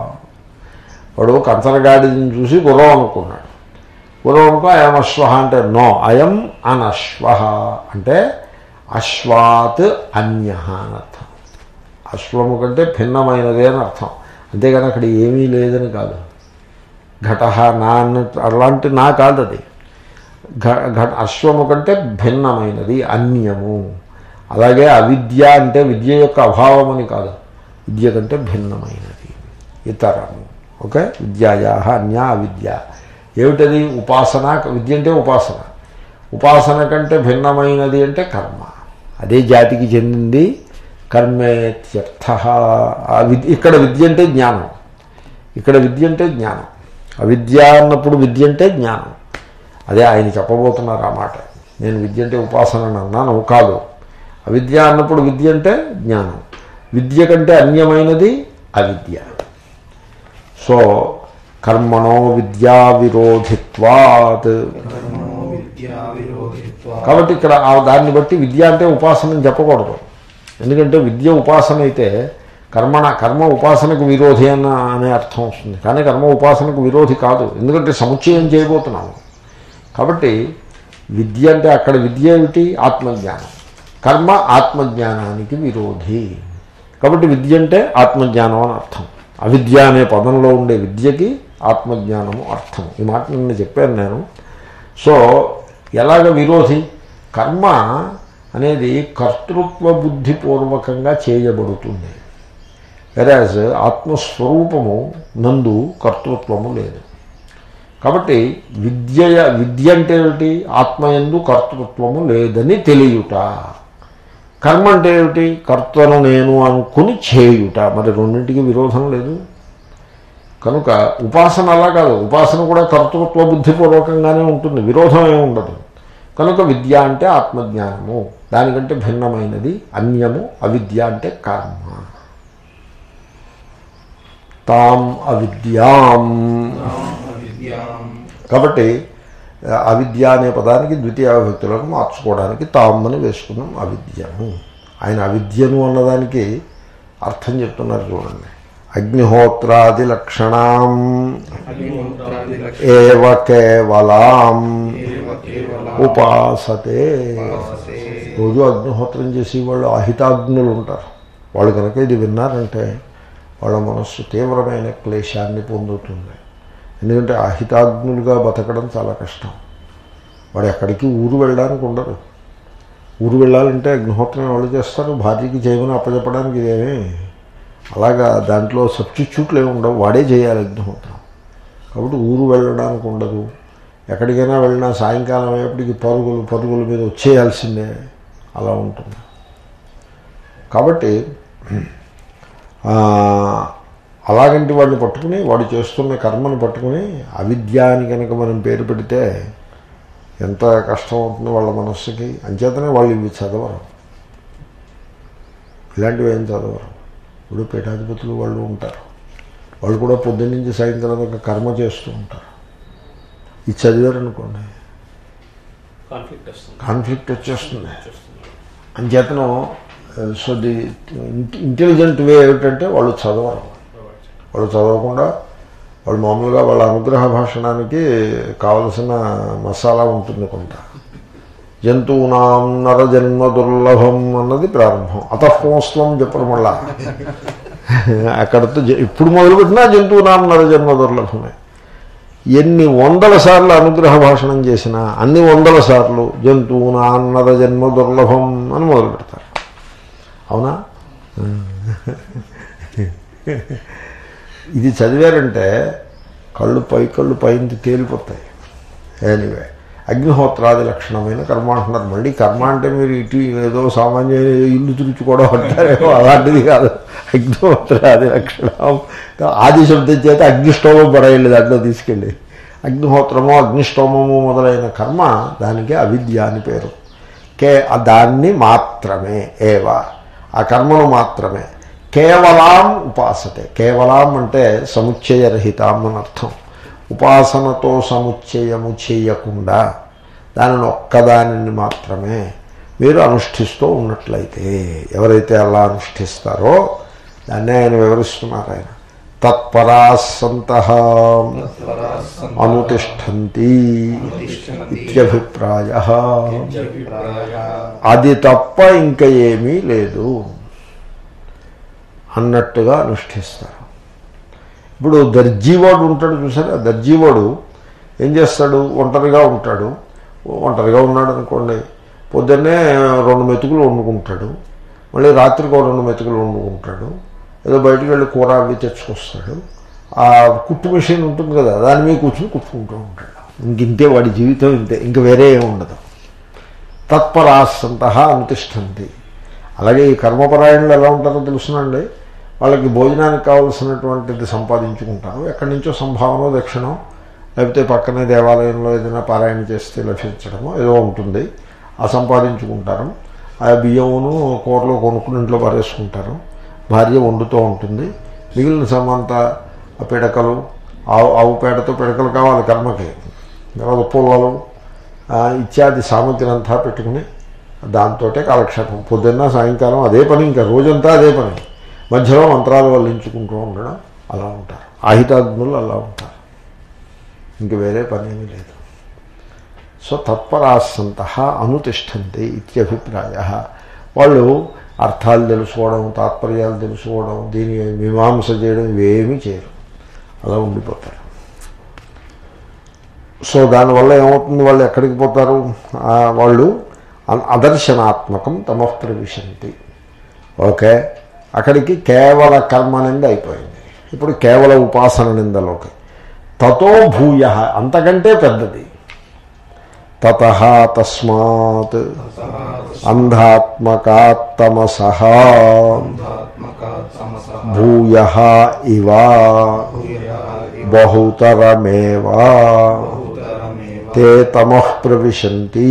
వాడు కంచరగాడిని చూసి గుర్రం అనుకున్నాడు గుర్రం అనుకో అయం అశ్వ అంటే నో అయం అనశ్వ అంటే అశ్వాత్ అన్య అని అర్థం అశ్వము కంటే భిన్నమైనది అని అర్థం అంతేగాని అక్కడ ఏమీ లేదని కాదు ఘట నా అన్నట్టు అలాంటి నా కాదు అది ఘ- ఘట అశ్వము కంటే భిన్నమైనది అన్యము అలాగే అవిద్య అంటే విద్య యొక్క అభావం అని కాదు విద్య కంటే భిన్నమైనది ఇతరము ఓకే విద్యాయా అన్య అవిద్య ఏమిటది ఉపాసన విద్య అంటే ఉపాసన ఉపాసన కంటే భిన్నమైనది అంటే కర్మ అదే జాతికి చెందింది కర్మేత్యర్థ ఆ విద్య ఇక్కడ విద్య అంటే జ్ఞానం ఇక్కడ విద్య అంటే జ్ఞానం అవిద్య అన్నప్పుడు విద్య అంటే జ్ఞానం అదే ఆయన చెప్పబోతున్నారు ఆ మాట నేను విద్య అంటే ఉపాసన అని అన్నాను కాదు అవిద్య అన్నప్పుడు విద్య అంటే జ్ఞానం విద్య కంటే అన్యమైనది అవిద్య సో కర్మణో విద్యా విరోధిత్వాత్ కర్మణో విద్యా విరోధిత్వా కాబట్టి ఇక్కడ ఆ దాన్ని బట్టి విద్య అంటే ఉపాసన అని చెప్పకూడదు ఎందుకంటే విద్య ఉపాసన అయితే కర్మణ కర్మ ఉపాసనకు విరోధి అన్న అనే అర్థం వస్తుంది కానీ కర్మ ఉపాసనకు విరోధి కాదు ఎందుకంటే సముచ్చయం చేయబోతున్నాము కాబట్టి విద్య అంటే అక్కడ విద్య ఏమిటి ఆత్మజ్ఞానం కర్మ ఆత్మజ్ఞానానికి విరోధి కాబట్టి విద్య అంటే ఆత్మజ్ఞానం అని అర్థం అవిద్య అనే పదంలో ఉండే విద్యకి ఆత్మజ్ఞానము అర్థం ఈ మాట నిన్న చెప్పాను నేను సో ఎలాగ విరోధి కర్మ అనేది కర్తృత్వ బుద్ధిపూర్వకంగా చేయబడుతుంది వెరాజ్ ఆత్మస్వరూపము నందు కర్తృత్వము లేదు కాబట్టి విద్య విద్య అంటే ఏమిటి ఆత్మయందు కర్తృత్వము లేదని తెలియుట కర్మ అంటే ఏమిటి కర్తను నేను అనుకుని చేయుట మరి రెండింటికి విరోధం లేదు కనుక ఉపాసన అలా కాదు ఉపాసన కూడా కర్తృత్వ బుద్ధిపూర్వకంగానే ఉంటుంది విరోధం ఏమి ఉండదు కనుక విద్య అంటే ఆత్మజ్ఞానము దానికంటే భిన్నమైనది అన్యము అవిద్య అంటే కర్మ తాం అవిద్యాం విద్యాం కాబట్టి ఆ, అవిద్య అనే పదానికి ద్వితీయ విభక్తులను మార్చుకోవడానికి తాం అని వేసుకున్నాం అవిద్యను ఆయన అవిద్యను అన్నదానికి అర్థం చెప్తున్నారు చూడండి అగ్నిహోత్రాది లక్షణం అగ్నిహోత్రాది ఏవ కేవలాం ఏవ కేవల ఉపాసతే ఉపాసతే. రోజు అగ్నిహోత్రం చేసి వాళ్ళు అహితాగ్నులు ఉంటారు వాళ్ళు కనుక ఇది విన్నారంటే వాళ్ళ మనస్సు తీవ్రమైన క్లేశాన్ని పొందుతుంది ఎందుకంటే అహితాగ్నులుగా బతకడం చాలా కష్టం వాడు ఎక్కడికి ఊరు వెళ్ళడానికి ఉండదు ఊరు వెళ్ళాలంటే అగ్నిహోత్రం వాళ్ళు చేస్తారు భార్యకి చేయమని అప్పచెప్పడానికి ఇదేమీ అలాగా దాంట్లో సబ్స్టిట్యూట్లు ఏమి ఉండవు వాడే చేయాలి అగ్నిహోత్రం కాబట్టి ఊరు వెళ్ళడానికి ఉండదు ఎక్కడికైనా వెళ్ళినా సాయంకాలం అయ్యేప్పటికి పరుగులు పరుగుల మీద వచ్చేయాల్సిందే అలా ఉంటుంది కాబట్టి ఆ, అలాగంటి వాడిని పట్టుకుని వాడు చేస్తున్న కర్మను పట్టుకుని అవిద్య అని కనుక మనం పేరు పెడితే ఎంత కష్టం అవుతుందో వాళ్ళ మనస్సుకి అంచేతనే వాళ్ళు ఇవి చదవరు ఇలాంటివి ఏం చదవరు ఇప్పుడు పీఠాధిపతులు వాళ్ళు ఉంటారు వాళ్ళు కూడా పొద్దున్న నుంచి సాయంత్రం దాకా కర్మ చేస్తూ ఉంటారు ఇది చదివారనుకోండి కాన్ఫ్లిక్ట్ వస్తుంది కాన్ఫ్లిక్ట్ వచ్చేస్తుంది అంచేతను సో ది ఇంటెలిజెంట్ వే ఏమిటంటే వాళ్ళు చదవరు వాళ్ళు చదవకుండా వాళ్ళు మామూలుగా వాళ్ళ అనుగ్రహ భాషణానికి కావలసిన మసాలా ఉంటుంది కొంత జంతువునాం నరజన్మ దుర్లభం అన్నది ప్రారంభం అతఃపోస్లం చెప్పరు మళ్ళా అక్కడతో జ- ఇప్పుడు మొదలుపెట్టినా జంతువునాం నరజన్మ దుర్లభమే ఎన్ని వందల సార్లు అనుగ్రహ భాషణం చేసినా అన్ని వందల సార్లు జంతువునాం నరజన్మ దుర్లభం అని మొదలు పెడతారు అవునా ఇది చదివారంటే కళ్ళు పై కళ్ళు పైన తేలిపోతాయి ఎనీవే అగ్నిహోత్రాది లక్షణమైన కర్మ అంటున్నారు మళ్ళీ కర్మ అంటే మీరు ఇటు ఏదో సామాన్య ఇల్లు తుడుచుకోవడం అంటారేమో అలాంటిది కాదు అగ్నిహోత్రాది లక్షణం ఆది శబ్దం చేత అగ్నిష్టోమం పడేయండి దాంట్లో తీసుకెళ్ళి అగ్నిహోత్రము అగ్నిష్టోమము మొదలైన కర్మ దానికి అవిద్య అని పేరు కే దాన్ని మాత్రమే ఏవ ఆ కర్మను మాత్రమే కేవలాం ఉపాసతే కేవలం అంటే సముచ్చయరహితం అని అర్థం ఉపాసనతో సముచ్చయము చేయకుండా దానిని ఒక్కదానిని మాత్రమే మీరు అనుష్ఠిస్తూ ఉన్నట్లయితే ఎవరైతే అలా అనుష్ఠిస్తారో దాన్ని ఆయన వివరిస్తున్నారు ఆయన తత్పరాసంత అనుతిష్టంతి ఇత్యభిప్రాయ అది తప్ప ఇంకా ఏమీ లేదు అన్నట్టుగా అనుష్ఠిస్తారు ఇప్పుడు దర్జీవాడు ఉంటాడు చూసారా దర్జీవాడు ఏం చేస్తాడు ఒంటరిగా ఉంటాడు ఒంటరిగా ఉన్నాడు అనుకోండి పొద్దున్నే రెండు మెతుకులు వండుకుంటాడు మళ్ళీ రాత్రికి ఒక రెండు మెతుకులు వండుకుంటాడు ఏదో బయటికి వెళ్ళి కూర అవి తెచ్చుకొస్తాడు ఆ కుట్టు మిషన్ ఉంటుంది కదా దాని మీద కూర్చొని కుట్టుకుంటూ ఉంటాడు ఇంక ఇంతే వాడి జీవితం ఇంతే ఇంక వేరే ఏమి ఉండదు తత్పరాసంత అనుతిష్టంతి అలాగే ఈ కర్మపరాయణులు ఎలా ఉంటారో తెలుసునండి వాళ్ళకి భోజనానికి కావలసినటువంటిది సంపాదించుకుంటారు ఎక్కడి నుంచో సంభావన దక్షిణం లేకపోతే పక్కనే దేవాలయంలో ఏదైనా పారాయణ చేస్తే లభించడమో ఏదో ఉంటుంది ఆ సంపాదించుకుంటారు ఆ బియ్యమును కూరలో కొనుక్కుని ఇంట్లో పారేసుకుంటారు భార్య వండుతూ ఉంటుంది మిగిలిన సమంతా ఆ పిడకలు ఆవు ఆవు పేడతో పిడకలు కావాలి కర్మకి తర్వాత పుల్లలు ఆ, ఇత్యాది సామగ్రి అంతా పెట్టుకుని దాంతో కాలక్షేపం పొద్దున్న సాయంకాలం అదే పని ఇంకా రోజంతా అదే పని మధ్యలో మంత్రాలు వల్లించుకుంటూ ఉండడం అలా ఉంటారు ఆహితాగ్నులు అలా ఉంటారు ఇంక వేరే పని ఏమీ లేదు సో తత్పరాసంత అనుతిష్టంతి ఇత్యభిప్రాయ వాళ్ళు అర్థాలు తెలుసుకోవడం తాత్పర్యాలు తెలుసుకోవడం దీని మీమాంస చేయడం ఇవేమీ చేయరు అలా ఉండిపోతారు సో దానివల్ల ఏమవుతుంది వాళ్ళు ఎక్కడికి పోతారు ఆ, వాళ్ళు అ- అదర్శనాత్మకం తమ ప్రవిశంతి ఓకే అక్కడికి కేవల కర్మ నింద అయిపోయింది ఇప్పుడు కేవల ఉపాసన నిందలోకి తతో భూయ అంతకంటే పెద్దది తత తస్మాత్ అంధాత్మకాత్తమస భూయ ఇవ బహుతరమేవా తే తమః ప్రవిశంతి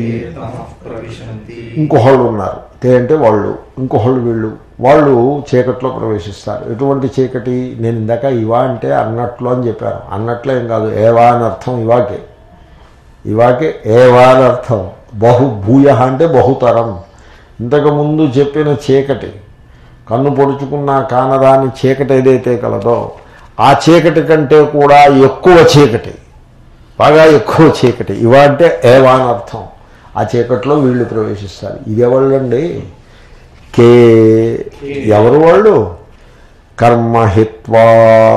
ఇంకొకళ్ళు ఉన్నారు తే అంటే వాళ్ళు ఇంకొకళ్ళు వీళ్ళు వాళ్ళు చీకట్లో ప్రవేశిస్తారు ఎటువంటి చీకటి నేను ఇందాక ఇవా అంటే అన్నట్లు అని చెప్పాను అన్నట్లు ఏం కాదు ఏవా అని అర్థం ఇవాకే ఇవాకే ఏవా అని అర్థం బహు భూయ అంటే బహుతరం ఇంతకుముందు చెప్పిన చీకటి కన్ను పొడుచుకున్న కానరాని చీకటి ఏదైతే కలదో ఆ చీకటి కంటే కూడా ఎక్కువ చీకటి బాగా ఎక్కువ చీకటి ఇవా అంటే ఏవా అని అర్థం ఆ చీకట్లో వీళ్ళు ప్రవేశిస్తారు ఇది ఎవళ్ళండి కే ఎవరు వాళ్ళు కర్మహిత్వా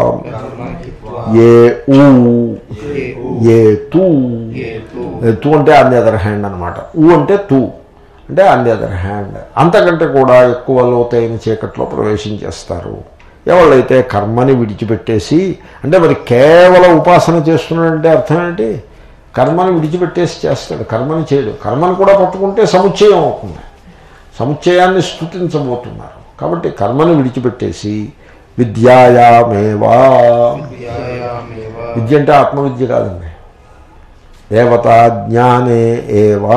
ఏ ఊ ఏ తూ తూ అంటే ఆన్ ది అదర్ హ్యాండ్ అనమాట ఊ అంటే తూ అంటే ఆన్ ది అదర్ హ్యాండ్ అంతకంటే కూడా ఎక్కువ లోతైన చీకట్లో ప్రవేశించేస్తారు ఎవరైతే కర్మని విడిచిపెట్టేసి అంటే మరి కేవలం ఉపాసన చేస్తున్నాడంటే అర్థం ఏంటి కర్మని విడిచిపెట్టేసి చేస్తాడు కర్మని చేయడు కర్మని కూడా పట్టుకుంటే సముచ్చయం అవుతుంది సముచ్చయాన్ని స్థుతించబోతున్నారు కాబట్టి కర్మని విడిచిపెట్టేసి విద్యాయామేవా విద్య అంటే ఆత్మవిద్య కాదండి దేవతా జ్ఞానే ఏవా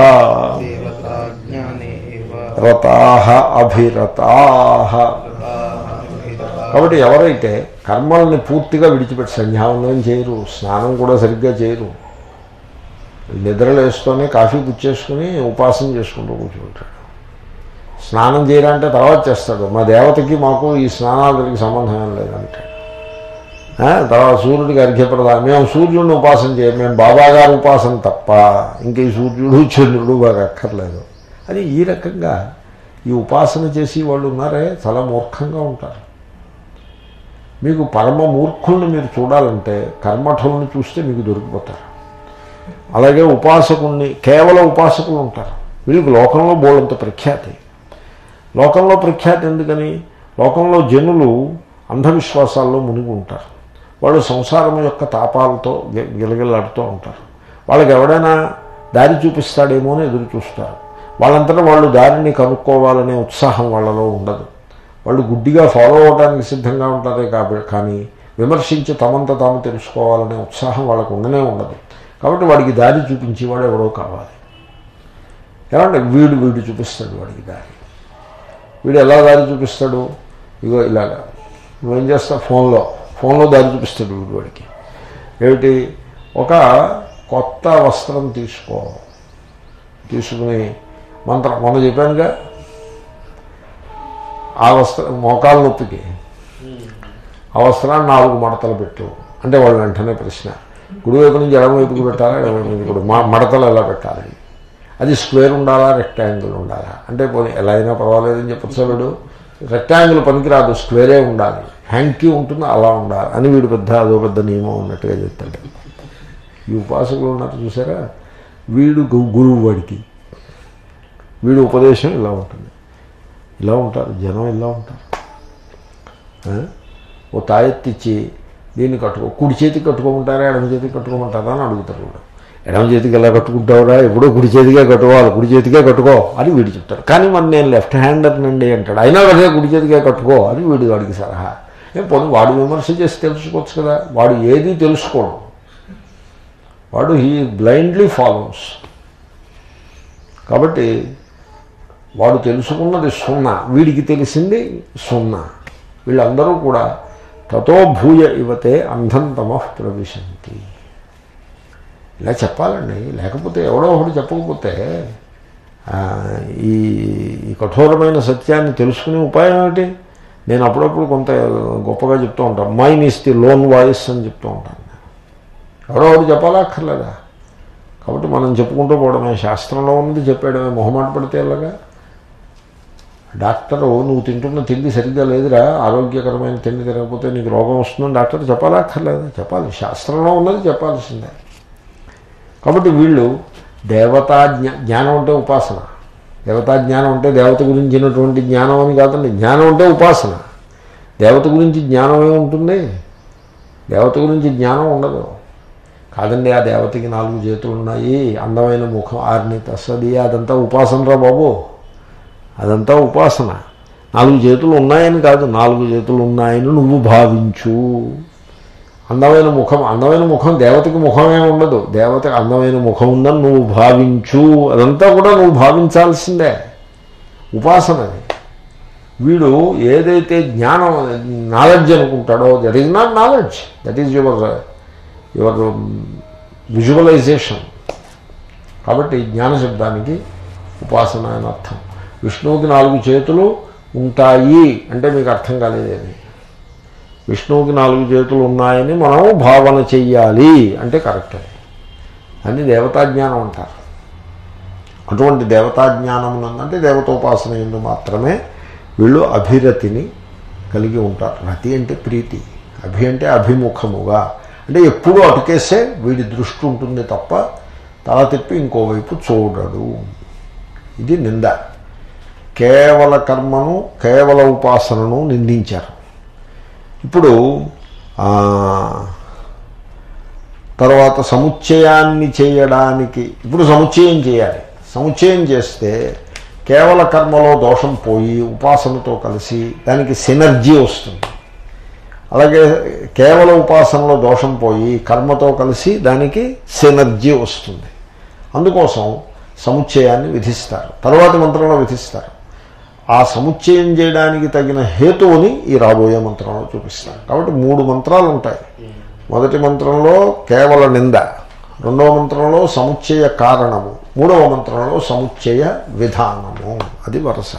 రతాహ అభిరతాహ కాబట్టి ఎవరైతే కర్మల్ని పూర్తిగా విడిచిపెట్టి సంధ్యావందనం చేయరు స్నానం కూడా సరిగ్గా చేయరు నిద్రలేసుకొని కాఫీ పుచ్చేసుకుని ఉపాసన చేసుకుంటూ కూర్చుంటాడు స్నానం చేయాలంటే తర్వాత చేస్తాడు మా దేవతకి మాకు ఈ స్నానాలకి సంబంధం ఏం లేదంటాడు ఆ, తర్వాత సూర్యుడికి అర్ఘ్యప్రదానం మేము సూర్యుడిని ఉపాసన చేయం మేము బాబాగారు ఉపాసన తప్ప ఇంక ఈ సూర్యుడు చంద్రుడు బాగా అక్కర్లేదు అని ఈ రకంగా ఈ ఉపాసన చేసి వాళ్ళు ఉన్నారే చాలా మూర్ఖంగా ఉంటారు మీకు పరమ మూర్ఖుల్ని మీరు చూడాలంటే కర్మఠుల్ని చూస్తే మీకు దొరికిపోతారు అలాగే ఉపాసకుల్ని కేవలం ఉపాసకులు ఉంటారు వీళ్ళకి లోకంలో బోలంత ప్రఖ్యాతి లోకంలో ప్రఖ్యాతి ఎందుకని లోకంలో జనులు అంధవిశ్వాసాల్లో మునిగి ఉంటారు వాళ్ళు సంసారం యొక్క తాపాలతో గి- గిలగిల్లాడుతూ ఉంటారు వాళ్ళకి ఎవడైనా దారి చూపిస్తాడేమో అని ఎదురు చూస్తారు వాళ్ళంతటా వాళ్ళు దారిని కనుక్కోవాలనే ఉత్సాహం వాళ్ళలో ఉండదు వాళ్ళు గుడ్డిగా ఫాలో అవడానికి సిద్ధంగా ఉంటారే కాబట్టి కానీ విమర్శించి తమంత తాము తెలుసుకోవాలనే ఉత్సాహం వాళ్ళకు ఉండనే ఉండదు కాబట్టి వాడికి దారి చూపించేవాడు ఎవడో కావాలి ఏమంటే వీడు వీడు చూపిస్తాడు వాడికి దారి వీడు ఎలా దారి చూపిస్తాడు ఇగో ఇలాగా నువ్వేం చేస్తావు ఫోన్లో ఫోన్లో దారి చూపిస్తాడు వీడు వాడికి ఏమిటి ఒక కొత్త వస్త్రం తీసుకో తీసుకుని మంత్రం మొన్న చెప్పానుగా ఆ వస్త్రం మోకాల నొప్పికి ఆ వస్త్రాన్ని నాలుగు మడతలు పెట్టు అంటే వాళ్ళు వెంటనే ప్రశ్న కుడివైపు నుంచి ఎడమవైపుకి పెట్టాలా ఎడమవైపు నుంచి కుడి మా మడతలు ఎలా పెట్టాలి అది స్క్వేర్ ఉండాలా రెక్టాంగిల్ ఉండాలా అంటే పోనీ ఎలా అయినా పర్వాలేదని చెప్పచ్చు వీడు రెక్టాంగిల్ పనికిరాదు స్క్వేరే ఉండాలి హ్యాంకీ ఉంటుంది అలా ఉండాలి అని వీడు పెద్ద అదో పెద్ద నియమం ఉన్నట్టుగా చెప్తాడు ఈ ఉపాసకులు ఉన్నారు చూసారా వీడు గు- గురువు వాడికి వీడి ఉపదేశం ఇలా ఉంటుంది ఇలా ఉంటారు జనం ఇలా ఉంటారు ఆ? ఓ తాయెత్తిచ్చి దీన్ని కట్టుకో కుడి చేతికి కట్టుకోమంటారా ఎడమ చేతికి కట్టుకోమంటారా అని అడుగుతారు వీడు ఎడమ చేతికి ఎలా కట్టుకుంటావురా ఎప్పుడో కుడి చేతికే కట్టుకోవాలి కుడి చేతికే కట్టుకో అని వీడు చెప్తాడు కానీ మరి నేను లెఫ్ట్ హ్యాండర్నండి అంటాడు అయినా అదే కుడి చేతికే కట్టుకో అని వీడు వాడికి సలహా ఏం పోనీ వాడు విమర్శ చేసి తెలుసుకోవచ్చు కదా వాడు ఏది తెలుసుకోడు వాడు హీ బ్లైండ్లీ ఫాలోస్ కాబట్టి వాడు తెలుసుకున్నది సున్నా వీడికి తెలిసింది సున్నా వీళ్ళందరూ కూడా తతో భూయ ఇవతే అంధంతమ ప్రవిశంతి ఇలా చెప్పాలండి లేకపోతే ఎవడో ఒకడు చెప్పకపోతే ఆ, ఈ ఈ కఠోరమైన సత్యాన్ని తెలుసుకునే ఉపాయం ఏమిటి నేను అప్పుడప్పుడు కొంత గొప్పగా చెప్తూ ఉంటాను mine is the lone voice అని చెప్తూ ఉంటాను ఎవడో ఒకటి చెప్పాలా అక్కర్లేదా కాబట్టి మనం చెప్పుకుంటూ పోవడమే శాస్త్రంలో ఉన్నది చెప్పేయడమే మొహమాట పడితే ఎలాగా డాక్టరు నువ్వు తింటున్న తిండి సరిగ్గా లేదురా ఆరోగ్యకరమైన తిండి తినకపోతే నీకు రోగం వస్తుందని డాక్టర్ చెప్పాలా అక్కర్లేదు చెప్పాలి శాస్త్రంలో ఉన్నది చెప్పాల్సిందే కాబట్టి వీళ్ళు దేవతా జ్ఞా జ్ఞానం అంటే ఉపాసన దేవతా జ్ఞానం అంటే దేవత గురించినటువంటి జ్ఞానం అని కాదండి జ్ఞానం అంటే ఉపాసన దేవత గురించి జ్ఞానం ఏముంటుంది దేవత గురించి జ్ఞానం ఉండదు కాదండి ఆ దేవతకి నాలుగు చేతులు ఉన్నాయి అందమైన ముఖం ఆరిని తస్సది అదంతా ఉపాసన రా బాబు అదంతా ఉపాసన నాలుగు చేతులు ఉన్నాయని కాదు నాలుగు చేతులు ఉన్నాయని నువ్వు భావించు అందమైన ముఖం అందమైన ముఖం దేవతకి ముఖమే ఉండదు దేవతకి అందమైన ముఖం ఉందని నువ్వు భావించు అదంతా కూడా నువ్వు భావించాల్సిందే ఉపాసన అది వీడు ఏదైతే జ్ఞానం నాలెడ్జ్ అనుకుంటాడో that is not knowledge that is your your visualization కాబట్టి జ్ఞాన శబ్దానికి ఉపాసన అని అర్థం విష్ణువుకి నాలుగు చేతులు ఉంటాయి అంటే మీకు అర్థం కాలేదేమి విష్ణువుకి నాలుగు చేతులు ఉన్నాయని మనం భావన చెయ్యాలి అంటే కరెక్ట్ అది అని దేవతా జ్ఞానం అంటారు అటువంటి దేవతా జ్ఞానం అంటే దేవతోపాసన ఎందు మాత్రమే వీళ్ళు అభిరతిని కలిగి ఉంటారు రతి అంటే ప్రీతి అభి అంటే అభిముఖముగా అంటే ఎప్పుడూ అటుకేసే వీడి దృష్టి ఉంటుంది తప్ప తల తిప్పి ఇంకోవైపు చూడడు ఇది నింద కేవల కర్మను కేవల ఉపాసనను నిందించారు ఇప్పుడు ఆ, తర్వాత సముచ్చయాన్ని చేయడానికి ఇప్పుడు సముచ్చయం చేయాలి సముచ్చయం చేస్తే కేవల కర్మలో దోషం పోయి ఉపాసనతో కలిసి దానికి సినర్జీ వస్తుంది అలాగే కేవల ఉపాసనలో దోషం పోయి కర్మతో కలిసి దానికి సినర్జీ వస్తుంది అందుకోసం సముచ్చయాన్ని విధిస్తారు తర్వాతి మంత్రంలో విధిస్తారు ఆ సముచ్చయం చేయడానికి తగిన హేతువుని ఈ రాబోయే మంత్రంలో చూపిస్తారు కాబట్టి మూడు మంత్రాలు ఉంటాయి మొదటి మంత్రంలో కేవల నింద రెండవ మంత్రంలో సముచ్చయ కారణము మూడవ మంత్రంలో సముచ్చయ విధానము అది వరస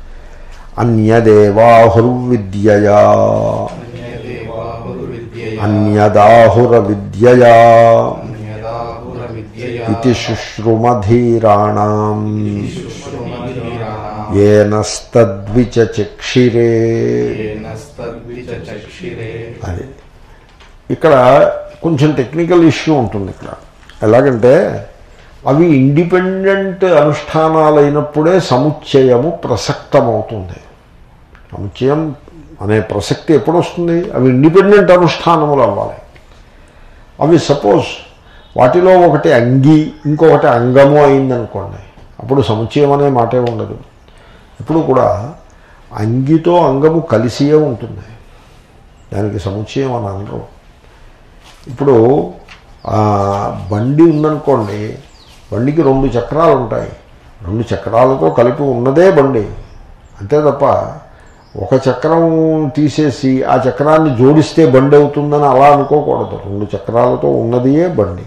అన్యదేవాహుర్విద్యయా అన్యదేవాహుర్విద్యయా అన్యదాహుర విద్యయా అన్యదాహురవిద్యయా ఇది శుశ్రుమధీరాణం శుశ్రుమధీరాణాం ఏనస్తద్విచక్షిరే ఏనస్తద్విచక్షిరే అది ఇక్కడ కొంచెం టెక్నికల్ ఇష్యూ ఉంటుంది ఇక్కడ ఎలాగంటే అవి ఇండిపెండెంట్ అనుష్ఠానాలైనప్పుడే సముచ్చయము ప్రసక్తమవుతుంది సముచ్చయం అనే ప్రసక్తి ఎప్పుడు వస్తుంది అవి ఇండిపెండెంట్ అనుష్ఠానములు అవ్వాలి అవి సపోజ్ వాటిలో ఒకటి అంగి ఇంకొకటి అంగము అయిందనుకోండి అప్పుడు సముచ్చయం అనే మాటే ఉండదు ఇప్పుడు కూడా అంగితో అంగము కలిసియే ఉంటుంది దానికి సముచ్చయం అని అనరు ఇప్పుడు ఆ, బండి ఉందనుకోండి బండికి రెండు చక్రాలు ఉంటాయి రెండు చక్రాలతో కలిపి ఉన్నదే బండి అంతే తప్ప ఒక చక్రం తీసేసి ఆ చక్రాన్ని జోడిస్తే బండి అవుతుందని అలా అనుకోకూడదు రెండు చక్రాలతో ఉన్నదియే బండి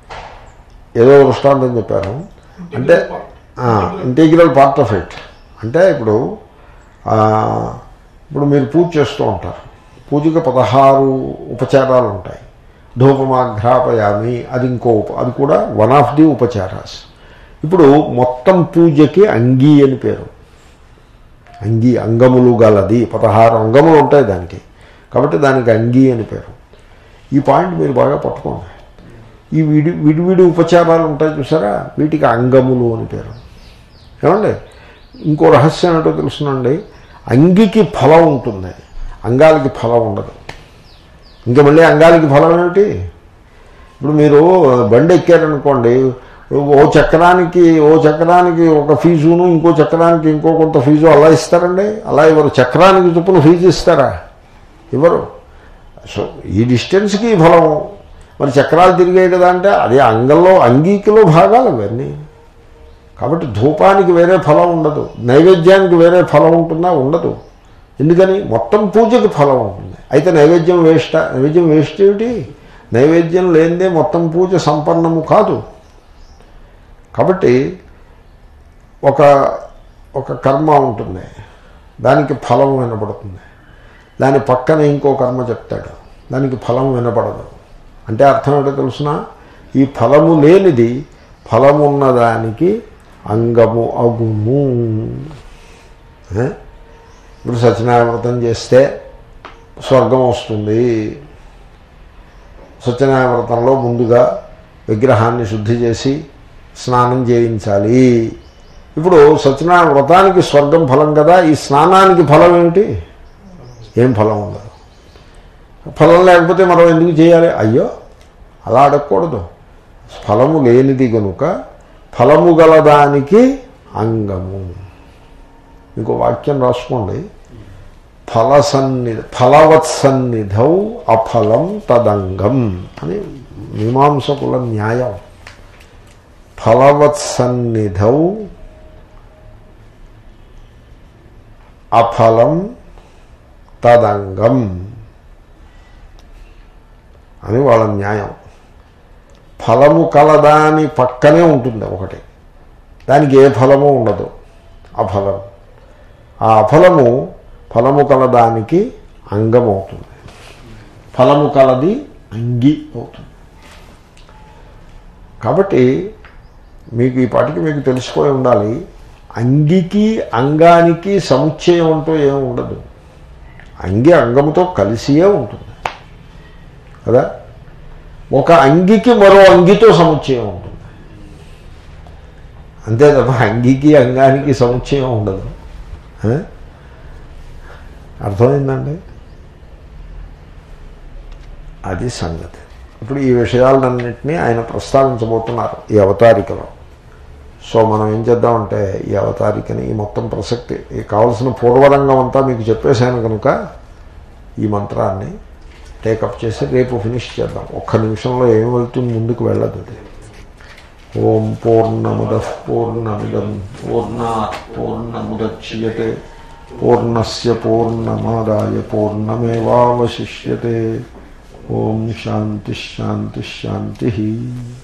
ఏదో దృష్టాంతం చెప్పాను అంటే ఇంటిగ్రల్ పార్ట్ ఆఫ్ ఇట్ అంటే ఇప్పుడు ఆ, ఇప్పుడు మీరు పూజ చేస్తూ ఉంటారు పూజకి పదహారు ఉపచారాలు ఉంటాయి ధూపమాఘ్రాపయామి అది ఇంకో ఉప అది కూడా వన్ ఆఫ్ ది ఉపచారాస్ ఇప్పుడు మొత్తం పూజకి అంగీ అని పేరు అంగీ అంగములు గలది పదహారు అంగములు ఉంటాయి దానికి కాబట్టి దానికి అంగీ అని పేరు ఈ పాయింట్ మీరు బాగా పట్టుకోండి ఈ విడి విడివిడి ఉపచారాలు ఉంటాయి చూసారా వీటికి అంగములు అని పేరు ఏమండి ఇంకో రహస్యం ఏంటో తెలుసునండి అంగికి ఫలం ఉంటుంది అంగాలకి ఫలం ఉండదు ఇంకా మళ్ళీ అంగాలకి ఫలం ఏమిటి ఇప్పుడు మీరు బండి ఎక్కారనుకోండి ఓ చక్రానికి ఓ చక్రానికి ఒక ఫీజును ఇంకో చక్రానికి ఇంకో కొంత ఫీజు అలా ఇస్తారండి అలా ఇవ్వరు చక్రానికి చొప్పున ఫీజు ఇస్తారా ఇవ్వరు సో ఈ డిస్టెన్స్కి ఈ ఫలం మరి చక్రాలు తిరిగాయి కదా అంటే అదే అంగంలో అంగీకిలో భాగాలు అవన్నీ కాబట్టి ధూపానికి వేరే ఫలం ఉండదు నైవేద్యానికి వేరే ఫలం ఉంటుందా ఉండదు ఎందుకని మొత్తం పూజకి ఫలం ఉంటుంది అయితే నైవేద్యం వేస్ట్ నైవేద్యం వేస్ట్ ఏమిటి నైవేద్యం లేనిదే మొత్తం పూజ సంపన్నము కాదు కాబట్టి ఒక ఒక కర్మ ఉంటుంది దానికి ఫలం వినపడుతుంది దాని పక్కన ఇంకో కర్మ చెప్తాడు దానికి ఫలం వినపడదు అంటే అర్థం ఏంటో తెలుసిన ఈ ఫలము లేనిది ఫలమున్న దానికి అంగము అగుము ఏ? ఇప్పుడు సత్యనారాయణ వ్రతం చేస్తే స్వర్గం వస్తుంది సత్యనారాయణ వ్రతంలో ముందుగా విగ్రహాన్ని శుద్ధి చేసి స్నానం చేయించాలి ఇప్పుడు సత్యనారాయణ వ్రతానికి స్వర్గం ఫలం కదా ఈ స్నానానికి ఫలం ఏమిటి ఏం ఫలం ఉండదు ఫలం లేకపోతే మనం ఎందుకు చేయాలి అయ్యో అలా అడగకూడదు ఫలము లేనిది కనుక ఫలము గలదానికి అంగము ఇంకో వాక్యం రాసుకోండి ఫలసన్నిధ ఫలవత్సన్నిధౌ అఫలం తదంగం అని మీమాంసకుల న్యాయం ఫలవత్సన్నిధౌ అఫలం తదంగం అని వాళ్ళ న్యాయం ఫలము కలదాని పక్కనే ఉంటుంది ఒకటి దానికి ఏ ఫలము ఉండదు అఫలం ఆ అఫలము ఫలము కలదానికి అంగం అవుతుంది ఫలము కలది అంగి అవుతుంది కాబట్టి మీకు ఈ పాటికి మీకు తెలిసిపోయి ఉండాలి అంగికి అంగానికి సముచ్చయం అంటూ ఏమి ఉండదు అంగి అంగముతో కలిసియే ఉంటుంది కదా ఒక అంగికి మరో అంగితో సముచ్చయం ఉంటుంది అంతే తప్ప అంగికి అంగానికి సముచ్చయం ఉండదు ఆ? అర్థమైందండి అది సంగతి ఇప్పుడు ఈ విషయాలన్నింటినీ ఆయన ప్రస్తావించబోతున్నారు ఈ అవతారికలో సో మనం ఏం చేద్దామంటే ఈ అవతారికని ఈ మొత్తం ప్రసక్తి ఈ కావలసిన పూర్వరంగం అంతా మీకు చెప్పేశాను కనుక ఈ మంత్రాన్ని టేకప్ చేసి రేపు ఫినిష్ చేద్దాం ఒక్క నిమిషంలో ఏం వెళ్తుంది ముందుకు వెళ్ళదు అది ఓం పూర్ణముద పూర్ణమిదం పూర్ణా పూర్ణముద్యతే పూర్ణస్య పూర్ణమాదాయ పూర్ణమేవాवशिष्यते ఓం శాంతి శాంతి శాంతి